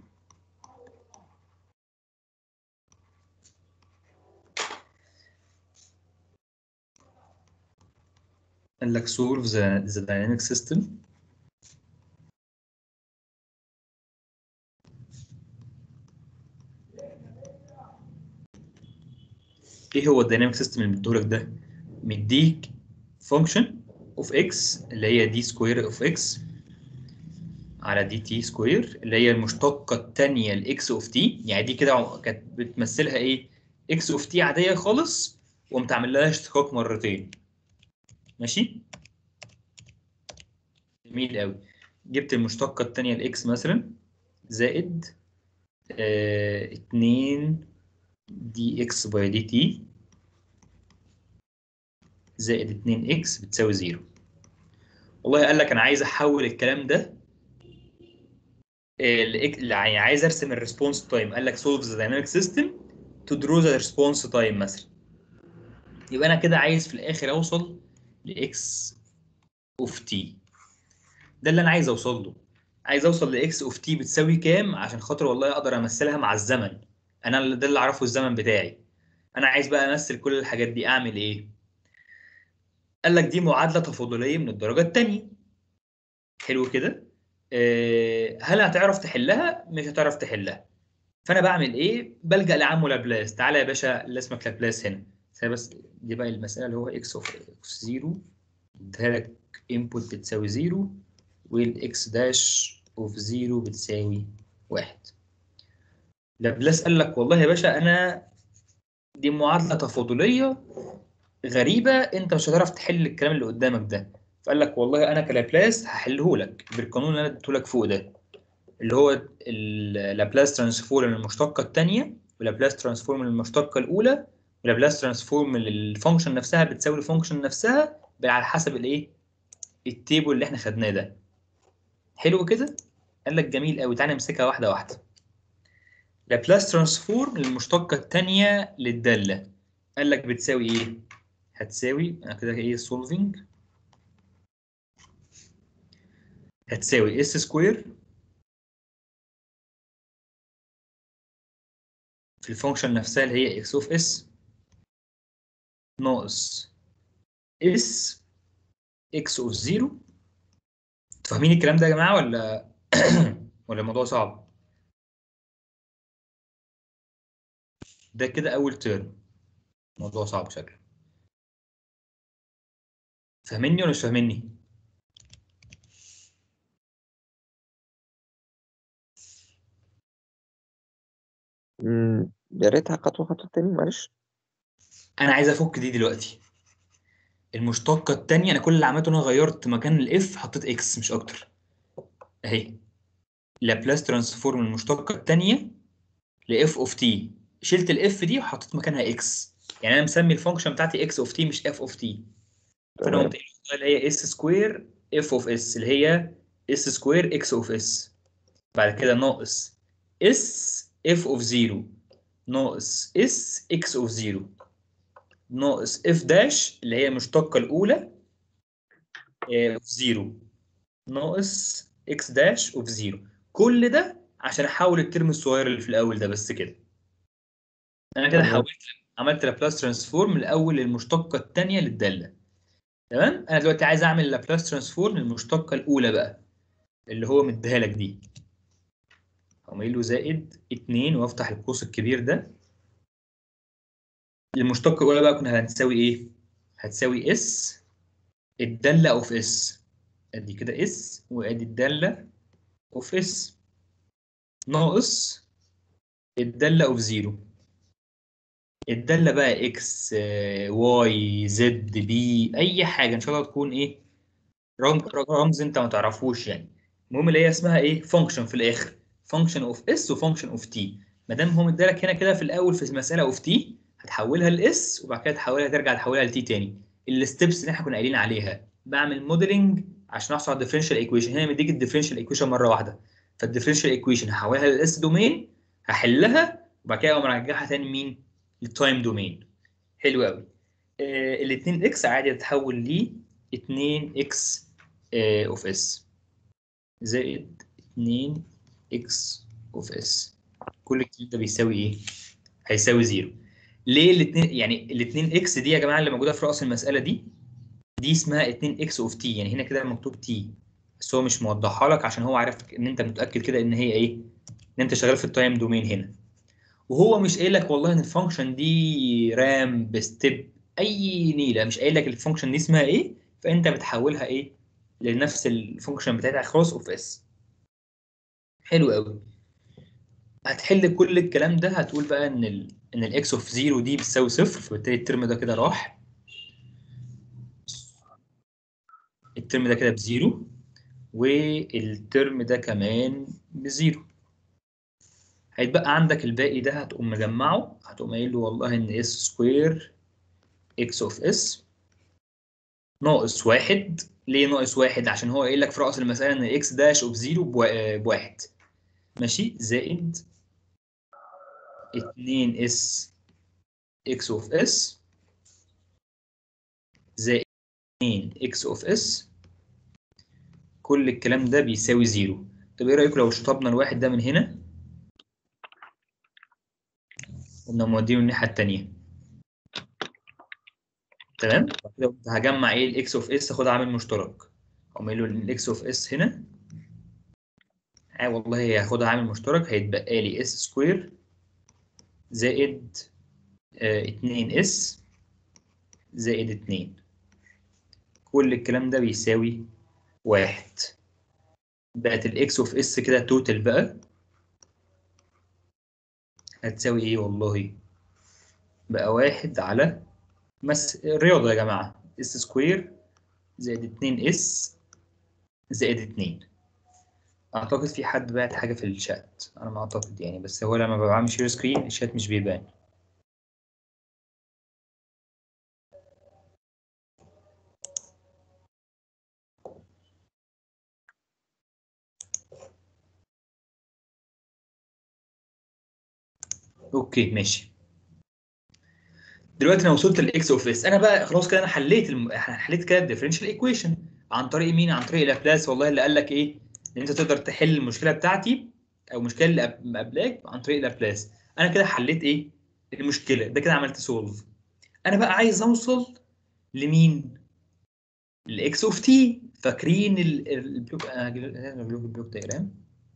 Speaker 1: قال لك solve the, the dynamic system ايه هو الديناميك سيستم اللي مديهولك ده مديك فانكشن اوف اكس اللي هي دي سكوير اوف اكس على دي تي سكوير اللي هي المشتقه الثانيه لاكس اوف تي يعني دي كده كانت بتمثلها ايه اكس اوف تي عاديه خالص وقمت عامل لها اشتقاق مرتين ماشي جميل قوي جبت المشتقه الثانيه لاكس مثلا زائد آه 2 دي اكس باي دي تي زائد 2 اكس بتساوي 0 والله قال لك انا عايز احول الكلام ده آه، لإك- يعني عايز ارسم الريسبونس تايم قال لك solve the dynamic system to draw the response time مثلا يبقى انا كده عايز في الاخر اوصل لاكس اوف تي ده اللي انا عايز اوصل له عايز اوصل لاكس اوف تي بتساوي كام عشان خاطر والله اقدر امثلها مع الزمن انا اللي- ده اللي اعرفه الزمن بتاعي انا عايز بقى امثل كل الحاجات دي اعمل ايه قال لك دي معادله تفاضليه من الدرجه الثانيه حلو كده آه، هل هتعرف تحلها مش هتعرف تحلها فانا بعمل ايه بلجأ لعمو لابلاس تعالى يا باشا اللي اسمك لابلاس هنا ثانية بس دي بقى المساله اللي هو اكس اوف اكس 0 اديها لك انبوت بتساوي 0 والاكس داش اوف 0 بتساوي 1 لابلاس قال لك والله يا باشا انا دي معادله تفاضليه غريبه انت مش هتعرف تحل الكلام اللي قدامك ده فقال لك والله انا كلابلاس هحله لك بالقانون اللي انا اديته لك فوق ده اللي هو اللابلاس ترانسفورم للمشتقه الثانيه ولابلاس ترانسفورم للمشتقه الاولى ولابلاس ترانسفورم للفانكشن نفسها بتساوي الفانكشن نفسها على حسب الايه التيبل اللي احنا خدناه ده حلو كده قال لك جميل قوي تعالى نمسكها واحده واحده لابلاس ترانسفورم للمشتقه الثانيه للداله قال لك بتساوي ايه هتساوي انا كده ايه سولفينج هتساوي اس سكوير في الفانكشن نفسها اللي هي اكس اوف اس ناقص اس اكس اوف زيرو فاهمين الكلام ده يا جماعه ولا ولا الموضوع صعب ده كده اول ترم موضوع صعب شكله فاهميني ولا مش فاهميني
Speaker 2: مم، يا ريتها خطوة خطوة تاني معلش
Speaker 1: انا عايز افك دي دلوقتي المشتقه الثانيه انا كل اللي عملته انا غيرت مكان الاف حطيت اكس مش اكتر اهي لابلاس ترانسفورم المشتقه الثانيه لاف اوف تي شلت الاف دي وحطيت مكانها اكس يعني انا مسمي الفانكشن بتاعتي اكس اوف تي مش اف اوف تي فانا
Speaker 2: تمام
Speaker 1: قمت قايل اللي هي اس سكوير اف اوف اس اللي هي اس سكوير اكس اوف اس بعد كده ناقص اس اف اوف 0 ناقص اس اكس اوف 0 ناقص اف داش اللي هي المشتقه الاولى اوف 0 ناقص اكس داش اوف 0 كل ده عشان احول الترم الصغير اللي في الاول ده بس كده انا كده
Speaker 2: تمام.
Speaker 1: حولت عملت لابلاس ترانسفورم من الاول للمشتقه الثانيه للداله تمام انا دلوقتي عايز اعمل لابلاس ترانسفورم للمشتقه الاولى بقى اللي هو مديها لك دي اقوم قايل له زائد 2 وافتح القوس الكبير ده المشتقه الاولى بقى كنا هنساوي ايه هتساوي اس الداله اوف اس ادي كده اس وادي الداله اوف اس ناقص الداله اوف زيرو الداله بقى اكس واي زد بي اي حاجه ان شاء الله تكون ايه رمز رمز انت ما تعرفوش يعني المهم اللي هي اسمها ايه فانكشن في الاخر فانكشن اوف اس وفانكشن اوف تي ما دام هو مدالك هنا كده في الاول في المساله اوف تي هتحولها لاس وبعد كده تحولها ترجع تحولها لتي تاني الستبس اللي احنا كنا قايلين عليها بعمل موديلنج عشان احصل على الديفرنشال ايكويشن هنا مديك الديفرنشال ايكويشن مره واحده فالديفرنشال ايكويشن هحولها للاس دومين هحلها وبعد كده اقوم ارجعها تاني مين للتايم دومين حلو قوي آه ال 2 اكس عادي تتحول ل 2 اكس اوف اس زائد 2 اكس اوف اس كل الكلام ده بيساوي ايه؟ هيساوي زيرو ليه الاثنين يعني الاثنين اكس دي يا جماعه اللي موجوده في راس المساله دي دي اسمها 2 اكس اوف تي يعني هنا كده مكتوب تي بس هو مش موضحها لك عشان هو عارف ان انت متاكد كده ان هي ايه؟ ان انت شغال في التايم دومين هنا وهو مش قايل لك والله ان الفانكشن دي رام بستيب اي نيله مش قايل لك الفانكشن دي اسمها ايه فانت بتحولها ايه لنفس الفانكشن بتاعتها خلاص اوف اس حلو قوي هتحل كل الكلام ده هتقول بقى ان ال ان الاكس اوف زيرو دي بتساوي صفر فبالتالي الترم ده كده راح الترم ده كده بزيرو والترم ده كمان بزيرو هيتبقى عندك الباقي ده هتقوم مجمعه هتقوم قايل له والله ان اس سكوير اكس اوف اس ناقص واحد ليه ناقص واحد عشان هو قايل لك في رأس المسألة ان اكس داش اوف زيرو بوا- بواحد ماشي زائد 2 اس اكس اوف اس زائد 2 اكس اوف اس كل الكلام ده بيساوي زيرو طب ايه رأيكم لو شطبنا الواحد ده من هنا قمنا مودينه الناحية التانية تمام بعد كده قمت هجمع ايه الاكس اوف اس اخد عامل مشترك اقوم قايل له الاكس اوف اس هنا اه والله هاخدها عامل مشترك هيتبقى لي اس سكوير زائد آه 2 اس زائد 2 كل الكلام ده بيساوي واحد بقت الاكس اوف اس كده توتال بقى هتساوي ايه والله بقى واحد على مس الرياضة يا جماعة اس سكوير زائد 2 اس زائد 2 اعتقد في حد بعت حاجة في الشات انا ما اعتقد يعني بس هو لما بعمل شير سكرين الشات مش بيبان اوكي ماشي دلوقتي انا وصلت للاكس اوف اس انا بقى خلاص كده انا حليت الم... حليت كده الديفرنشال ايكويشن عن طريق مين عن طريق لابلاس والله اللي قال لك ايه ان انت تقدر تحل المشكله بتاعتي او المشكله اللي قب- مقابلاك عن طريق لابلاس انا كده حليت ايه المشكله ده كده عملت سولف انا بقى عايز اوصل لمين الاكس اوف تي فاكرين ال- ال- البلوك آه، البلوك البلوك دايجرام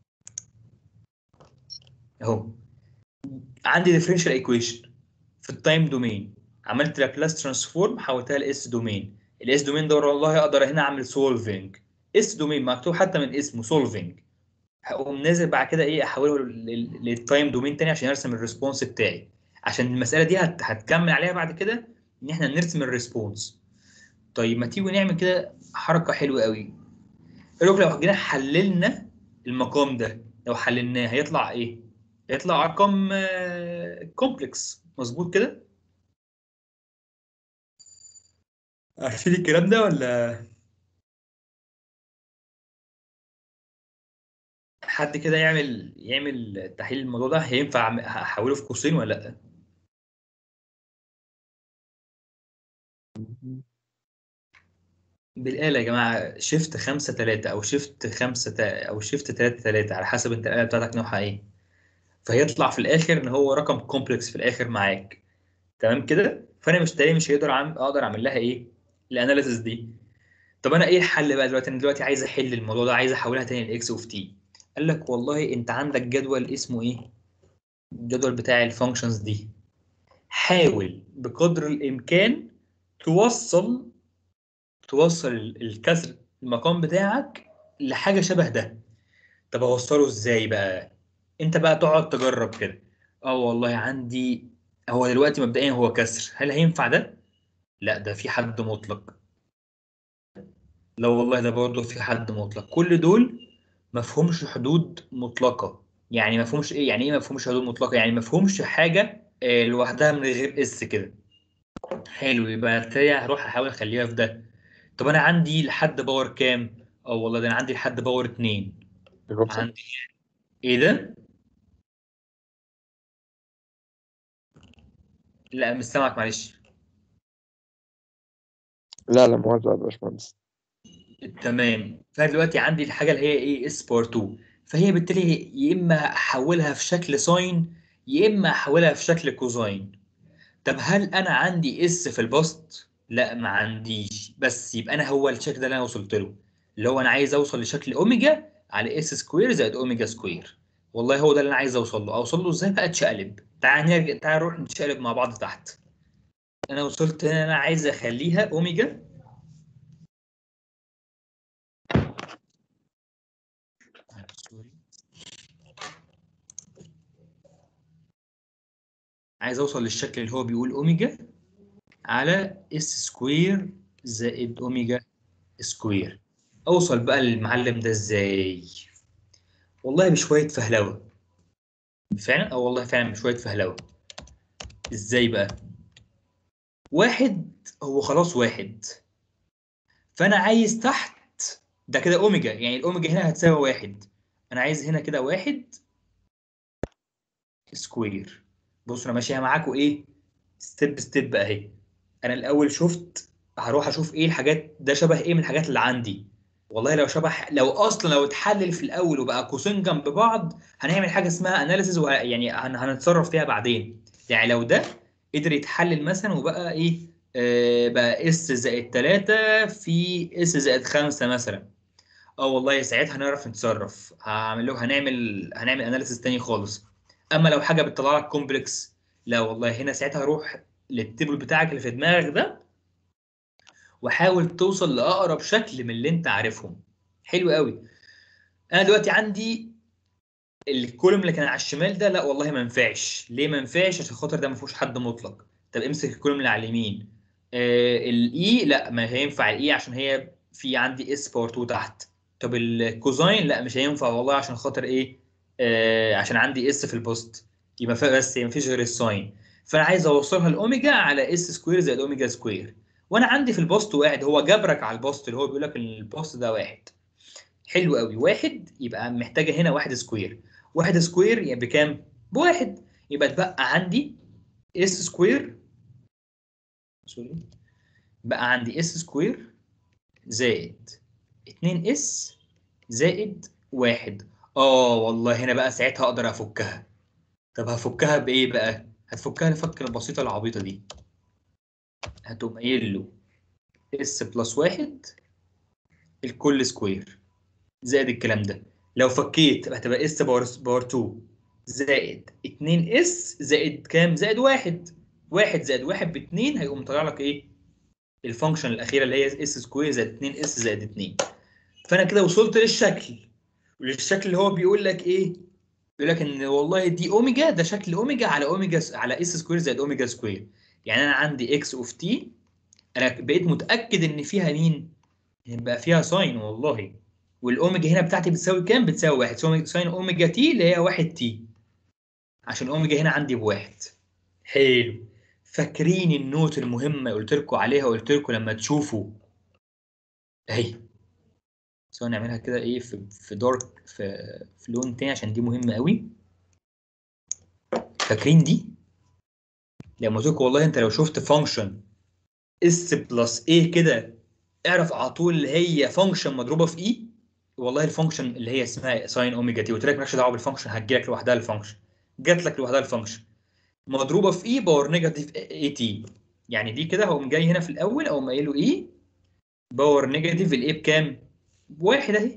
Speaker 1: اهو عندي ديفرنشال ايكويشن في التايم دومين عملت لابلاس ترانسفورم حولتها لاس دومين الاس دومين ده والله اقدر هنا اعمل سولفنج اس دومين مكتوب حتى من اسمه سولفنج هقوم نازل بعد كده ايه احوله لل- للتايم دومين تاني عشان ارسم الريسبونس بتاعي عشان المساله دي هت- هتكمل عليها بعد كده ان احنا نرسم الريسبونس طيب ما تيجي نعمل كده حركه حلوه قوي ايه رايك لو جينا حللنا المقام ده لو حللناه هيطلع ايه هيطلع ارقام كومبلكس مظبوط كده عارفين الكلام ده ولا حد كده يعمل يعمل تحليل الموضوع ده هينفع أعم- احوله في قوسين ولا لا بالآلة يا جماعة شيفت خمسة تلاتة أو شيفت خمسة تا- أو شيفت تلاتة تلاتة على حسب أنت الآلة بتاعتك نوعها إيه فيطلع في الآخر إن هو رقم كومبلكس في الآخر معاك تمام كده فأنا مش تاني مش هيقدر أعمل أقدر أعمل لها إيه الأناليسيس دي طب أنا إيه الحل بقى دلوقتي أنا دلوقتي عايز أحل الموضوع ده عايز أحولها تاني لإكس أوف تي قال لك والله أنت عندك جدول اسمه إيه الجدول بتاع الفانكشنز دي حاول بقدر الإمكان توصل توصل ال- الكسر المقام بتاعك لحاجه شبه ده طب اوصله ازاي بقى انت بقى تقعد تجرب كده اه والله عندي هو دلوقتي مبدئيا هو كسر هل هينفع ده لا ده في حد مطلق لا والله ده برضه في حد مطلق كل دول مفهومش حدود مطلقه يعني مفهومش ايه يعني ايه مفهومش حدود مطلقه يعني مفهومش حاجه آه، لوحدها من غير اس كده حلو يبقى ابتدي هروح احاول اخليها في ده طب انا عندي لحد باور كام اه والله ده انا عندي لحد باور 2 عندي ايه ده لا مش سامعك معلش
Speaker 2: لا لا مؤاخذة يا باشمهندس
Speaker 1: تمام فانا دلوقتي عندي الحاجه اللي هي ايه اس باور 2 فهي بالتالي يا اما احولها في شكل ساين يا اما احولها في شكل كوزاين طب هل انا عندي اس في البسط لا ما عنديش بس يبقى انا هو الشكل ده اللي انا وصلت له اللي هو انا عايز اوصل لشكل اوميجا على اس سكوير زائد اوميجا سكوير والله هو ده اللي انا عايز اوصل له اوصل له ازاي بقى اتشقلب تعال نرجع تعال نروح نتشقلب مع بعض تحت انا وصلت هنا انا عايز اخليها اوميجا سوري عايز اوصل للشكل اللي هو بيقول اوميجا على اس سكوير زائد اوميجا سكوير اوصل بقى للمعلم ده ازاي والله بشويه فهلوه فعلا اه والله فعلا بشويه فهلوه ازاي بقى واحد هو خلاص واحد فانا عايز تحت ده كده اوميجا يعني الاوميجا هنا هتساوي واحد انا عايز هنا كده واحد سكوير بصوا انا ماشيها معاكم ايه ستيب ستيب بقى اهي انا الاول شفت هروح اشوف ايه الحاجات ده شبه ايه من الحاجات اللي عندي والله لو شبه لو اصلا لو اتحلل في الاول وبقى قوسين جنب بعض هنعمل حاجه اسمها اناليسيز يعني هن- هنتصرف فيها بعدين يعني لو ده قدر يتحلل مثلا وبقى ايه آه بقى اس زائد 3 في اس زائد 5 مثلا اه والله ساعتها هنعرف نتصرف هعمل له هنعمل هنعمل اناليسيز تاني خالص اما لو حاجه بتطلع لك كومبلكس لا والله هنا ساعتها روح للتيبل بتاعك اللي في دماغك ده وحاول توصل لاقرب شكل من اللي انت عارفهم حلو قوي انا دلوقتي عندي الكولوم اللي كان على الشمال ده لا والله ما ينفعش ليه ما ينفعش عشان خاطر ده ما فيهوش حد مطلق طب امسك الكولوم اللي على اليمين آه الاي لا ما هينفع الاي عشان هي في عندي اس باور 2 تحت طب الكوزاين لا مش هينفع والله عشان خاطر ايه آه عشان عندي اس في البوست يبقى ف- بس ما فيش غير الساين فانا عايز اوصلها الاوميجا على اس سكوير زائد اوميجا سكوير وانا عندي في البوست واحد هو جبرك على البوست اللي هو بيقول لك ان البوست ده واحد حلو قوي واحد يبقى محتاجه هنا واحد سكوير واحد سكوير يعني بكام بواحد يبقى اتبقى عندي اس سكوير سوري بقى عندي اس سكوير زائد 2 اس زائد واحد اه والله هنا بقى ساعتها اقدر افكها طب هفكها بايه بقى هتفكها الفكه البسيطه العبيطه دي هتقوم قايل له اس بلس واحد الكل سكوير زائد الكلام ده لو فكيت هتبقى اس باور باور 2 زائد 2 اس زائد كام زائد واحد واحد زائد واحد باتنين هيقوم طالع لك ايه الفانكشن الاخيره اللي هي اس سكوير زائد 2 اس زائد 2 فانا كده وصلت للشكل وللشكل اللي هو بيقول لك ايه بيقول لك ان والله دي اوميجا ده شكل اوميجا على اوميجا س- على اس سكوير زائد اوميجا سكوير يعني انا عندي اكس اوف تي انا بقيت متاكد ان فيها مين يبقى فيها ساين والله والاوميجا هنا بتاعتي بتساوي كام بتساوي واحد سو- ساين اوميجا تي اللي هي واحد تي عشان اوميجا هنا عندي بواحد حلو فاكرين النوت المهمه قلت لكم عليها قلت لكم لما تشوفوا اهي سواء نعملها كده ايه في في دارك في في لون تاني عشان دي مهمه قوي فاكرين دي لما قلت لكم والله انت لو شفت فانكشن اس بلس ايه كده اعرف على طول اللي هي فانكشن مضروبه في اي والله الفانكشن اللي هي اسمها ساين اوميجا تي قلت لك مالكش دعوه بالفانكشن هتجيلك لوحدها الفانكشن جات لك لوحدها الفانكشن مضروبه في اي باور نيجاتيف اي تي يعني دي كده هقوم جاي هنا في الاول اقوم قايل له اي باور نيجاتيف الاي بكام؟ بواحد اهي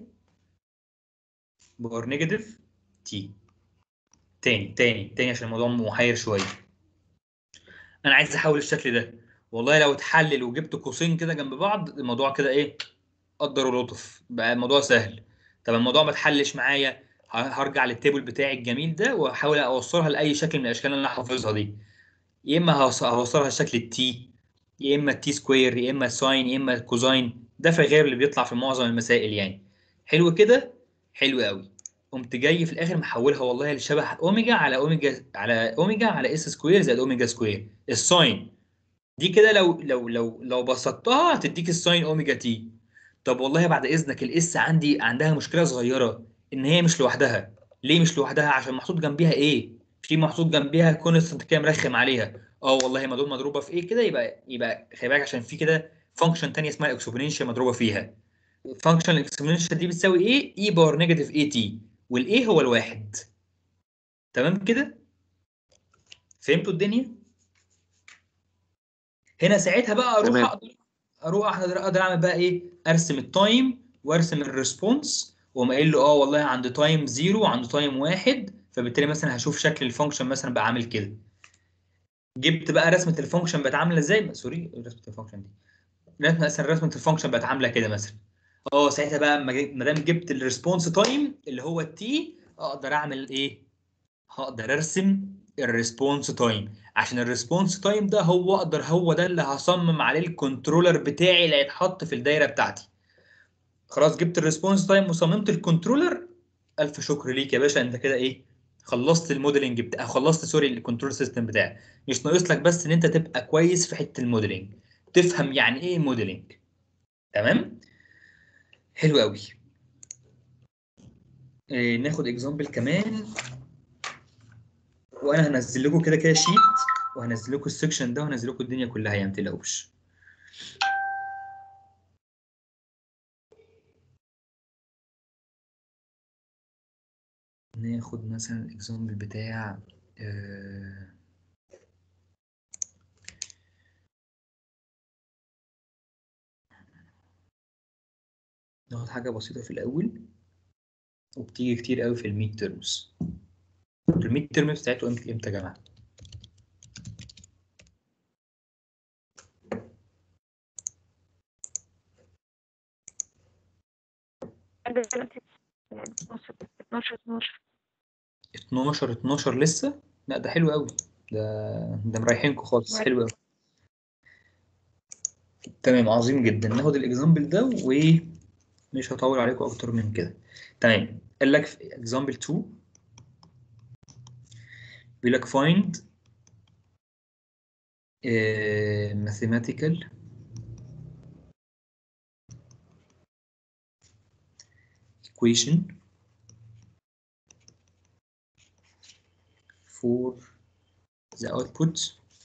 Speaker 1: باور نيجاتيف تي تاني تاني تاني عشان الموضوع محير شويه انا عايز احول الشكل ده والله لو اتحلل وجبت قوسين كده جنب بعض الموضوع كده ايه قدر ولطف بقى الموضوع سهل طب الموضوع ما اتحلش معايا ه- هرجع للتيبل بتاعي الجميل ده واحاول اوصلها لاي شكل من الاشكال اللي انا حافظها دي يا اما هوص- هوصلها لشكل التي يا اما التي سكوير يا اما الساين يا اما الكوزاين ده في الغالب اللي بيطلع في معظم المسائل يعني حلو كده حلو قوي قمت جاي في الاخر محولها والله لشبه اوميجا على اوميجا على اوميجا على اس سكوير زائد اوميجا سكوير الساين دي كده لو لو لو لو بسطتها هتديك الساين اوميجا تي طب والله بعد اذنك الاس عندي عندها مشكله صغيره ان هي مش لوحدها ليه مش لوحدها عشان محطوط جنبيها ايه في محطوط جنبيها كونستنت كده مرخم عليها اه والله ما دول مضروبه في ايه كده يبقى يبقى خلي بالك عشان في كده فانكشن ثانيه اسمها اكسبوننشال مضروبه فيها فانكشن الاكسبوننشال دي بتساوي ايه اي باور نيجاتيف اي تي والايه هو الواحد تمام كده فهمتوا الدنيا هنا ساعتها بقى اروح
Speaker 3: تمام.
Speaker 1: اقدر اروح اقدر اقدر اعمل بقى ايه ارسم التايم وارسم الريسبونس واقوم قايل له اه والله عند تايم زيرو وعند تايم واحد فبالتالي مثلا هشوف شكل الفانكشن مثلا بقى عامل كده جبت بقى رسمه الفانكشن بقت عامله ازاي سوري رسمه الفانكشن دي رسمه مثلا رسمه الفانكشن بقت عامله كده مثلا اه ساعتها بقى ما دام جبت الريسبونس تايم اللي هو التي اقدر اعمل ايه هقدر ارسم الريسبونس تايم عشان الريسبونس تايم ده هو اقدر هو ده اللي هصمم عليه الكنترولر بتاعي اللي هيتحط في الدايره بتاعتي خلاص جبت الريسبونس تايم وصممت الكنترولر الف شكر ليك يا باشا انت كده ايه خلصت الموديلنج بتاع خلصت سوري الكنترول سيستم بتاعك مش ناقص لك بس ان انت تبقى كويس في حته الموديلنج تفهم يعني ايه موديلنج تمام حلو قوي إيه ناخد اكزامبل كمان وانا هنزل لكم كده كده شيت وهنزل لكم السكشن ده وهنزل لكم الدنيا كلها يعني ما تقلقوش ناخد مثلا الاكزامبل بتاع آه ناخد حاجة بسيطة في الأول وبتيجي كتير قوي في الميد تيرمز الميد تيرمز بتاعته امتى امتى يا جماعة؟
Speaker 4: دلوقتي 12 12 12
Speaker 1: 12 12 لسه؟ لا ده حلو قوي ده ده مريحينكم خالص حلو قوي تمام عظيم جدا ناخد الاكزامبل ده ومش هطول عليكم اكتر من كده تمام قال لك في اكزامبل 2 بيقول لك find uh, mathematical equation for the output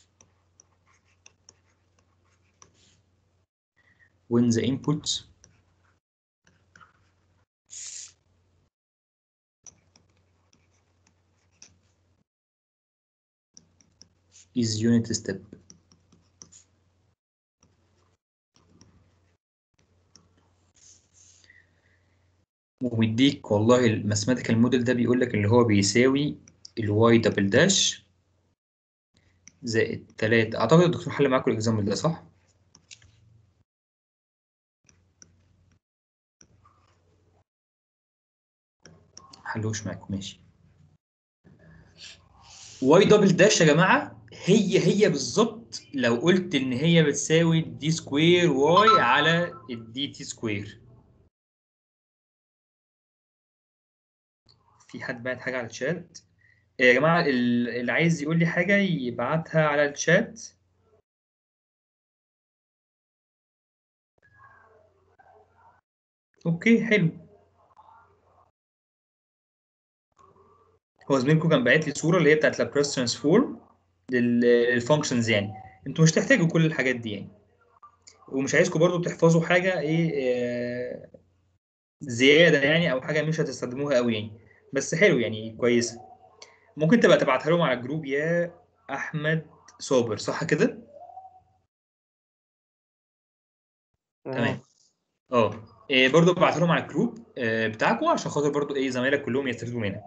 Speaker 1: when the input is unit step ومديك والله الماثيماتيكال موديل ده بيقول لك اللي هو بيساوي الواي دبل داش زائد 3 اعتقد الدكتور حل معاكم الاكزامبل ده صح؟ حلوش معاكم ماشي واي دبل داش يا جماعه هي هي بالظبط لو قلت ان هي بتساوي دي سكوير واي على الدي تي سكوير في حد بعت حاجه على الشات يا جماعه ال- اللي عايز يقول لي حاجه يبعتها على الشات اوكي حلو هو زميلكم كان باعت لي صوره اللي هي بتاعت لابلاس ترانسفورم للفانكشنز يعني انتوا مش تحتاجوا كل الحاجات دي يعني ومش عايزكم برضو تحفظوا حاجه ايه آه، زياده يعني او حاجه مش هتستخدموها قوي يعني بس حلو يعني كويسه ممكن تبقى تبعتها لهم على الجروب يا احمد صابر صح كده تمام اه إيه برضو ابعتها لهم على الجروب آه، بتاعكم عشان خاطر برضو ايه زمايلك كلهم يستفيدوا منها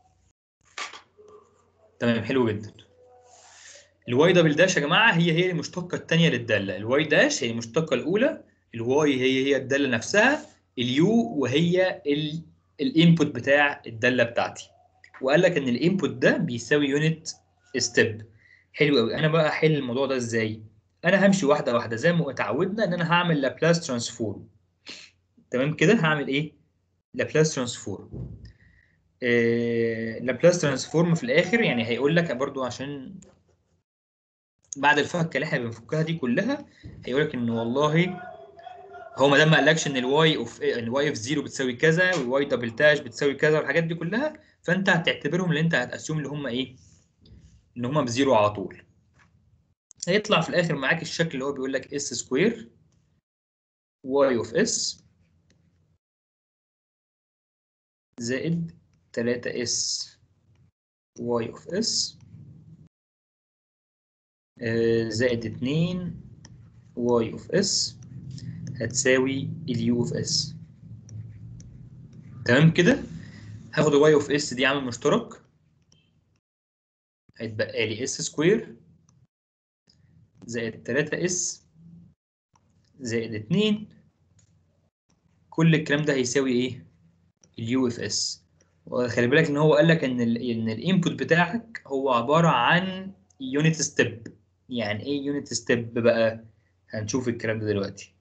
Speaker 1: تمام حلو جدا الواي دبل داش يا جماعه هي هي المشتقه الثانيه للداله الواي داش هي المشتقه الاولى الواي هي هي الداله نفسها اليو وهي الانبوت بتاع الداله بتاعتي وقال لك ان الانبوت ده بيساوي يونت ستيب حلو قوي انا بقى احل الموضوع ده ازاي انا همشي واحده واحده زي ما اتعودنا ان انا هعمل لابلاس ترانسفورم تمام كده هعمل ايه لابلاس ترانسفورم إيه لابلاس ترانسفورم في الاخر يعني هيقول لك برضو عشان بعد الفكه اللي احنا بنفكها دي كلها هيقول لك ان والله هو ما دام ما قالكش ان الواي اوف ان الواي اوف زيرو بتساوي كذا والواي دبل تاش بتساوي كذا والحاجات دي كلها فانت هتعتبرهم اللي انت هتاسيوم اللي هم ايه؟ ان هم بزيرو على طول. هيطلع في الاخر معاك الشكل اللي هو بيقول لك اس سكوير واي اوف اس زائد 3 اس y اوف اس زائد 2 y اوف اس هتساوي اليو اوف اس تمام كده هاخد y اوف اس دي عامل مشترك هيتبقى لي اس سكوير زائد 3 اس زائد 2 كل الكلام ده هيساوي ايه اليو اف اس وخلي بالك ان هو قال لك ان ال ان الانبوت بتاعك هو عباره عن يونت ستيب يعني ايه يونت ستيب بقى هنشوف الكلام ده دلوقتي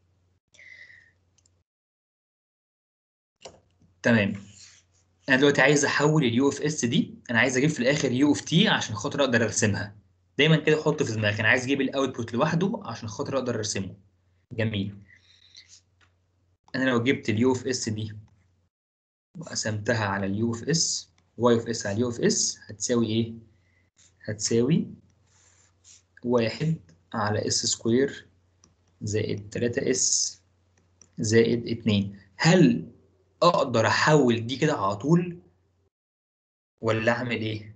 Speaker 1: تمام انا دلوقتي عايز احول اليو اف اس دي انا عايز اجيب في الاخر يو اوف تي عشان خاطر اقدر ارسمها دايما كده حط في دماغك انا عايز اجيب الاوتبوت لوحده عشان خاطر اقدر ارسمه جميل انا لو جبت اليو اوف اس دي وقسمتها على اليو اوف اس واي اوف اس على اليو اوف اس هتساوي ايه هتساوي واحد على اس سكوير زائد 3 اس زائد 2 هل اقدر احول دي كده على طول ولا اعمل ايه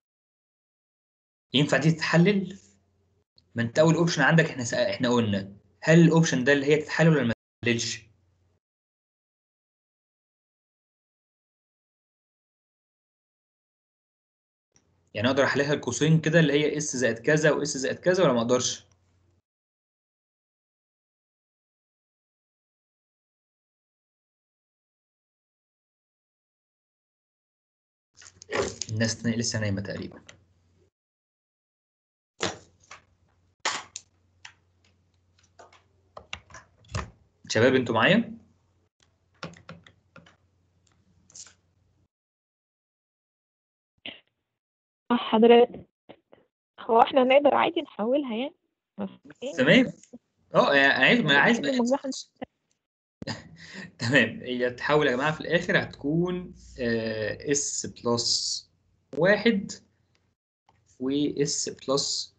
Speaker 1: ينفع دي تتحلل ما انت اول اوبشن عندك احنا سأ... احنا قلنا هل الاوبشن ده اللي هي تتحلل ولا ما تتحللش يعني اقدر احللها القوسين كده اللي هي اس زائد كذا واس زائد كذا ولا ما اقدرش الناس لسه نايمة تقريبا شباب انتوا معايا
Speaker 4: صح حضرتك هو احنا نقدر عادي نحولها يعني مفيش
Speaker 1: تمام اه يعني عايز ما عايز
Speaker 4: نحل المجموعة
Speaker 1: تمام هي تحول يا جماعة في الآخر هتكون اس بلس واحد واس بلس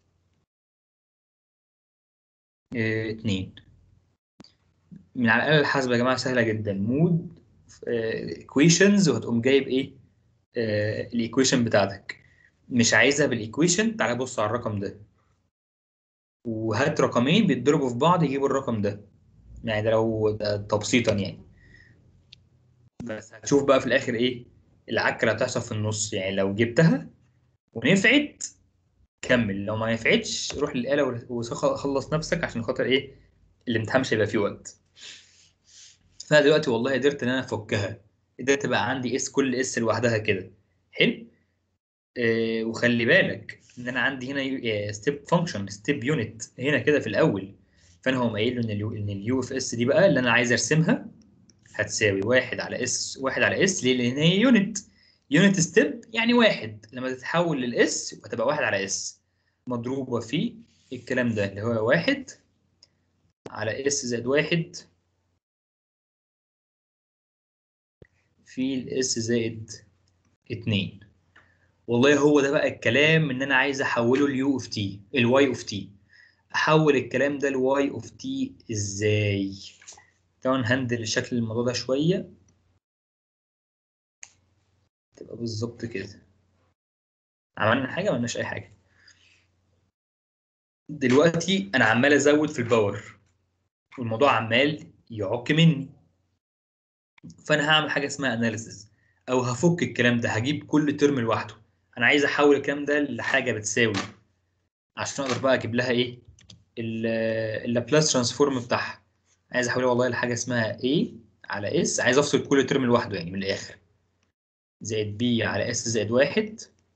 Speaker 1: اتنين من على الآلة الحاسبة يا جماعة سهلة جدا مود equations وهتقوم جايب ايه الايكويشن بتاعتك مش عايزها بالايكويشن تعالى بص على الرقم ده وهات رقمين بيتضربوا في بعض يجيبوا الرقم ده يعني ده لو ده تبسيطا يعني بس هتشوف بقى في الاخر ايه العكه اللي هتحصل في النص يعني لو جبتها ونفعت كمل لو ما نفعتش روح للآلة وخلص نفسك عشان خاطر ايه الامتحان مش هيبقى فيه وقت فانا دلوقتي والله قدرت ان انا افكها قدرت بقى عندي اس كل اس لوحدها كده حلو آه وخلي بالك ان انا عندي هنا ستيب فانكشن ستيب يونت هنا كده في الاول فانا هو قايل له ان اليو ان اليو اف اس دي بقى اللي انا عايز ارسمها هتساوي واحد على اس واحد على اس ليه؟ لان هي يونت يونت ستيب يعني واحد لما تتحول للاس هتبقى واحد على اس مضروبه في الكلام ده اللي هو واحد على اس زائد واحد في الاس زائد اتنين والله هو ده بقى الكلام ان انا عايز احوله اليو اوف تي الواي اوف تي احول الكلام ده لواي اوف تي ازاي طبعا هندل شكل الموضوع ده شويه تبقى بالظبط كده عملنا حاجه ما عملناش اي حاجه دلوقتي انا عمال ازود في الباور والموضوع عمال يعك مني فانا هعمل حاجه اسمها اناليسيز او هفك الكلام ده هجيب كل ترم لوحده انا عايز احول الكلام ده لحاجه بتساوي عشان اقدر بقى اجيب لها ايه اللابلاس ترانسفورم بتاعها عايز احولها والله لحاجه اسمها A على S عايز افصل كل ترم لوحده يعني من الاخر زائد B على S زائد واحد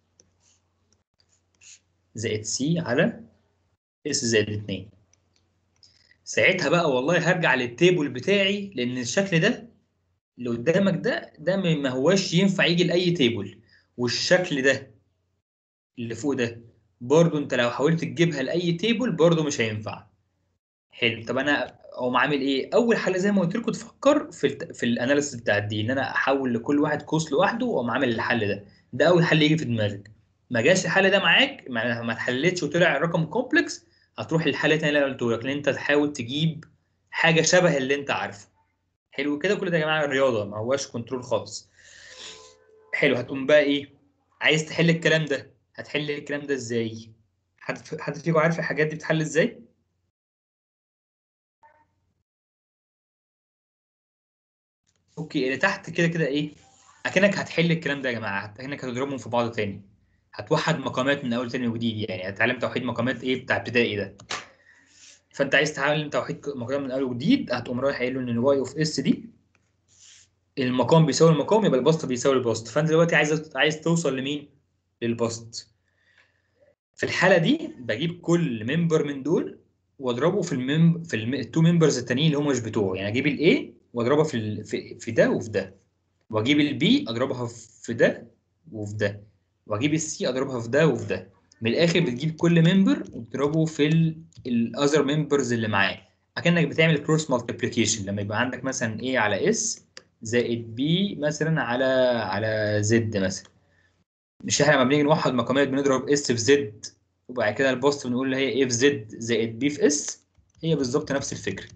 Speaker 1: زائد C على S زائد اتنين ساعتها بقى والله هرجع للتيبل بتاعي لان الشكل ده اللي قدامك ده ده ما هواش ينفع يجي لاي تيبل والشكل ده اللي فوق ده برضو انت لو حاولت تجيبها لاي تيبل برضو مش هينفع حلو طب انا اقوم عامل ايه اول حل زي ما قلت لكم تفكر في ال في الاناليسيس بتاع دي ان انا احول لكل واحد قوس لوحده واقوم عامل الحل ده ده اول حل يجي في دماغك ما جاش الحل ده معاك ما, ما اتحلتش وطلع الرقم كومبلكس هتروح للحل التاني اللي انا قلته لك لان انت تحاول تجيب حاجه شبه اللي انت عارفه حلو كده كل ده يا جماعه الرياضه ما هواش كنترول خالص حلو هتقوم بقى ايه عايز تحل الكلام ده هتحل الكلام ده ازاي حد حد فيكم عارف الحاجات دي بتتحل ازاي اوكي اللي تحت كده كده ايه اكنك هتحل الكلام ده يا جماعه اكنك هتضربهم في بعض تاني هتوحد مقامات من اول تاني وجديد يعني هتتعلم توحيد مقامات ايه بتاع ابتدائي ده فانت عايز تتعلم توحيد مقام من اول وجديد هتقوم رايح قايل له ان الواي اوف اس دي المقام بيساوي المقام يبقى البسط بيساوي البسط فانت دلوقتي عايز عايز توصل لمين للبسط في الحاله دي بجيب كل ممبر من دول واضربه في المم في الم... التو ممبرز التانيين اللي هم مش بتوعه يعني اجيب الاي واضربها في ال... في... في ده وفي ده واجيب البي اضربها في ده وفي ده واجيب السي اضربها في ده وفي ده من الاخر بتجيب كل ممبر وتضربه في الاذر ممبرز اللي معاه اكنك بتعمل كروس مالتيبليكيشن لما يبقى عندك مثلا A على S زائد B مثلا على على Z مثلا مش احنا لما بنيجي نوحد مقامات بنضرب S في Z وبعد كده البوست بنقول اللي هي A في Z زائد B في S هي بالظبط نفس الفكرة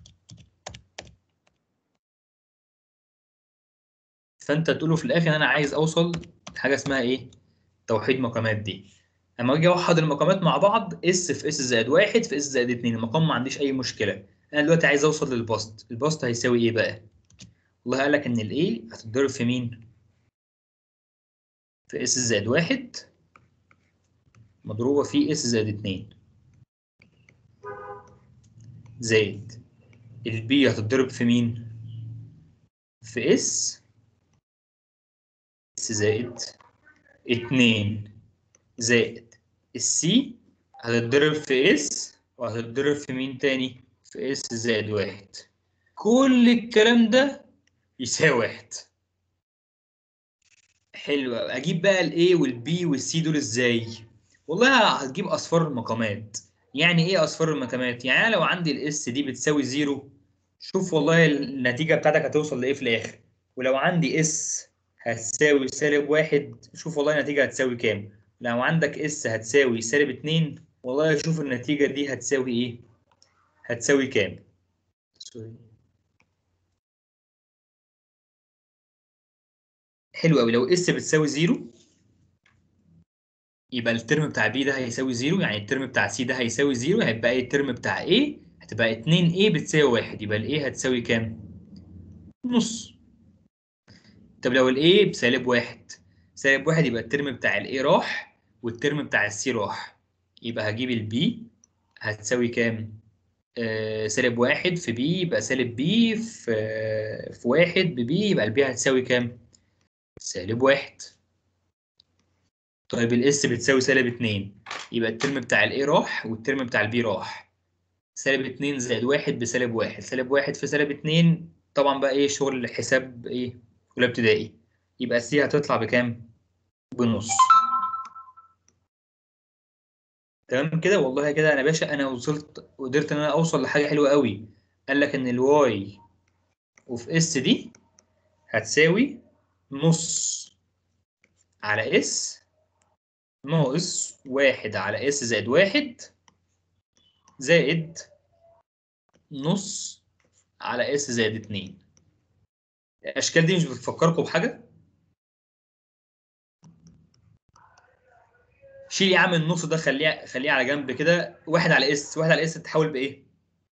Speaker 1: فانت تقوله في الاخر انا عايز اوصل لحاجه اسمها ايه توحيد مقامات دي اما اجي اوحد المقامات مع بعض اس في اس زائد واحد في اس زائد اتنين المقام ما عنديش اي مشكله انا دلوقتي عايز اوصل للبسط البسط هيساوي ايه بقى والله قال لك ان الايه هتتضرب في مين في اس زائد واحد مضروبه في اس زائد اتنين زائد البي هتتضرب في مين في اس اس زائد اتنين زائد السي هتتضرب في اس وهتتضرب في مين تاني؟ في اس زائد واحد كل الكلام ده يساوي واحد حلو أوي. اجيب بقى الاي والبي والسي دول ازاي؟ والله هتجيب اصفار المقامات يعني ايه اصفار المقامات؟ يعني أنا لو عندي الاس دي بتساوي زيرو شوف والله النتيجة بتاعتك هتوصل لايه في الاخر ولو عندي اس هتساوي سالب واحد شوف والله النتيجة هتساوي كام لو عندك اس هتساوي سالب اتنين والله شوف النتيجة دي هتساوي ايه هتساوي كام سوري. حلو قوي لو اس بتساوي زيرو يبقى الترم بتاع بي ده هيساوي زيرو يعني الترم بتاع سي ده هيساوي زيرو هيبقى ايه الترم بتاع ايه هتبقى 2 a بتساوي واحد يبقى الايه هتساوي كام نص طب لو الايه بسالب واحد سالب واحد يبقى الترم بتاع الايه راح والترم بتاع السي راح يبقى هجيب البي هتساوي كام آه سالب واحد في بي يبقى سالب بي في في واحد ببي يبقى البي هتساوي كام سالب واحد طيب الاس بتساوي سالب اتنين يبقى الترم بتاع الايه راح والترم بتاع البي راح سالب اتنين زائد واحد بسالب واحد سالب واحد في سالب اتنين طبعا بقى ايه شغل حساب ايه اولى ابتدائي يبقى السي هتطلع بكام بنص تمام كده والله كده انا باشا انا وصلت قدرت ان انا اوصل لحاجه حلوه قوي قال لك ان الواي وفي اس دي هتساوي نص على اس ناقص واحد على اس زائد واحد زائد نص على اس زائد اتنين الاشكال دي مش بتفكركم بحاجه شيل يا عم النص ده خليه خليه على جنب كده واحد على اس واحد على اس تتحول بايه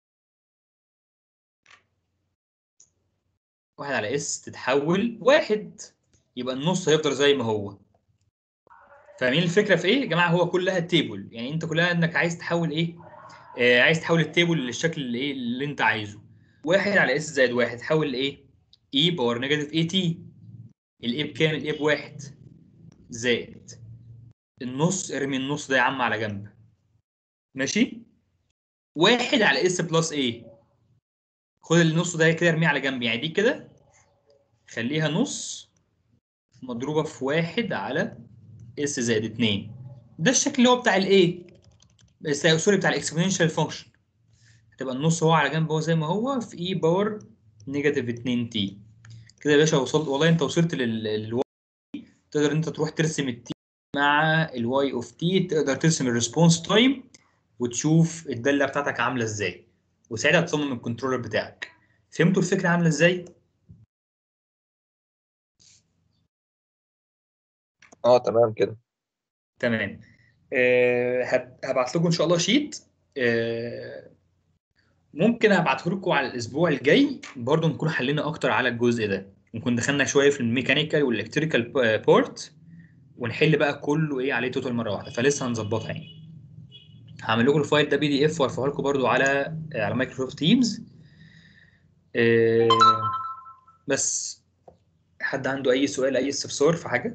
Speaker 1: واحد على اس تتحول واحد يبقى النص هيفضل زي ما هو فاهمين الفكره في ايه يا جماعه هو كلها تيبل يعني انت كلها انك عايز تحول ايه آه عايز تحول التيبل للشكل اللي ايه اللي انت عايزه واحد على اس زائد واحد تحول لايه اي باور نيجاتيف اي تي الاي بكام الاي بواحد زائد النص ارمي النص ده يا عم على جنب ماشي واحد على اس بلس ايه خد النص ده كده ارميه على جنب يعني دي كده خليها نص مضروبة في واحد على اس زائد اتنين ده الشكل اللي هو بتاع الايه سوري بتاع الاكسبوننشال فانكشن هتبقى النص هو على جنب هو زي ما هو في اي باور نيجاتيف 2 تي كده يا باشا وصلت والله انت وصلت للواي تقدر انت تروح ترسم التي مع الواي اوف تي تقدر ترسم الريسبونس تايم وتشوف الداله بتاعتك عامله ازاي وساعتها تصمم الكنترولر بتاعك فهمتوا الفكره عامله ازاي
Speaker 2: اه تمام كده
Speaker 1: تمام آه، هب- هبعت لكم ان شاء الله شيت آه، ممكن ابعته لكم على الاسبوع الجاي برضو نكون حلينا اكتر على الجزء ده نكون دخلنا شويه في الميكانيكال والالكتريكال بورت ونحل بقى كله ايه عليه توتال مره واحده فلسه هنظبطها يعني هعمل لكم الفايل ده بي دي اف وارفعه لكم برضو على على مايكروسوفت تيمز بس حد عنده اي سؤال اي استفسار في حاجه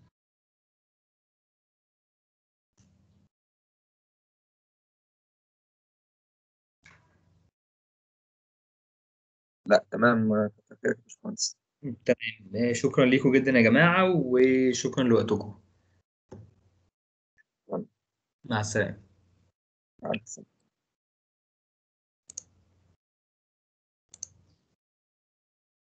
Speaker 2: لا تمام كتر خيرك يا باشمهندس
Speaker 1: تمام آه، شكرا لكم جدا يا جماعه وشكرا لوقتكم مع السلامه
Speaker 2: مع السلامة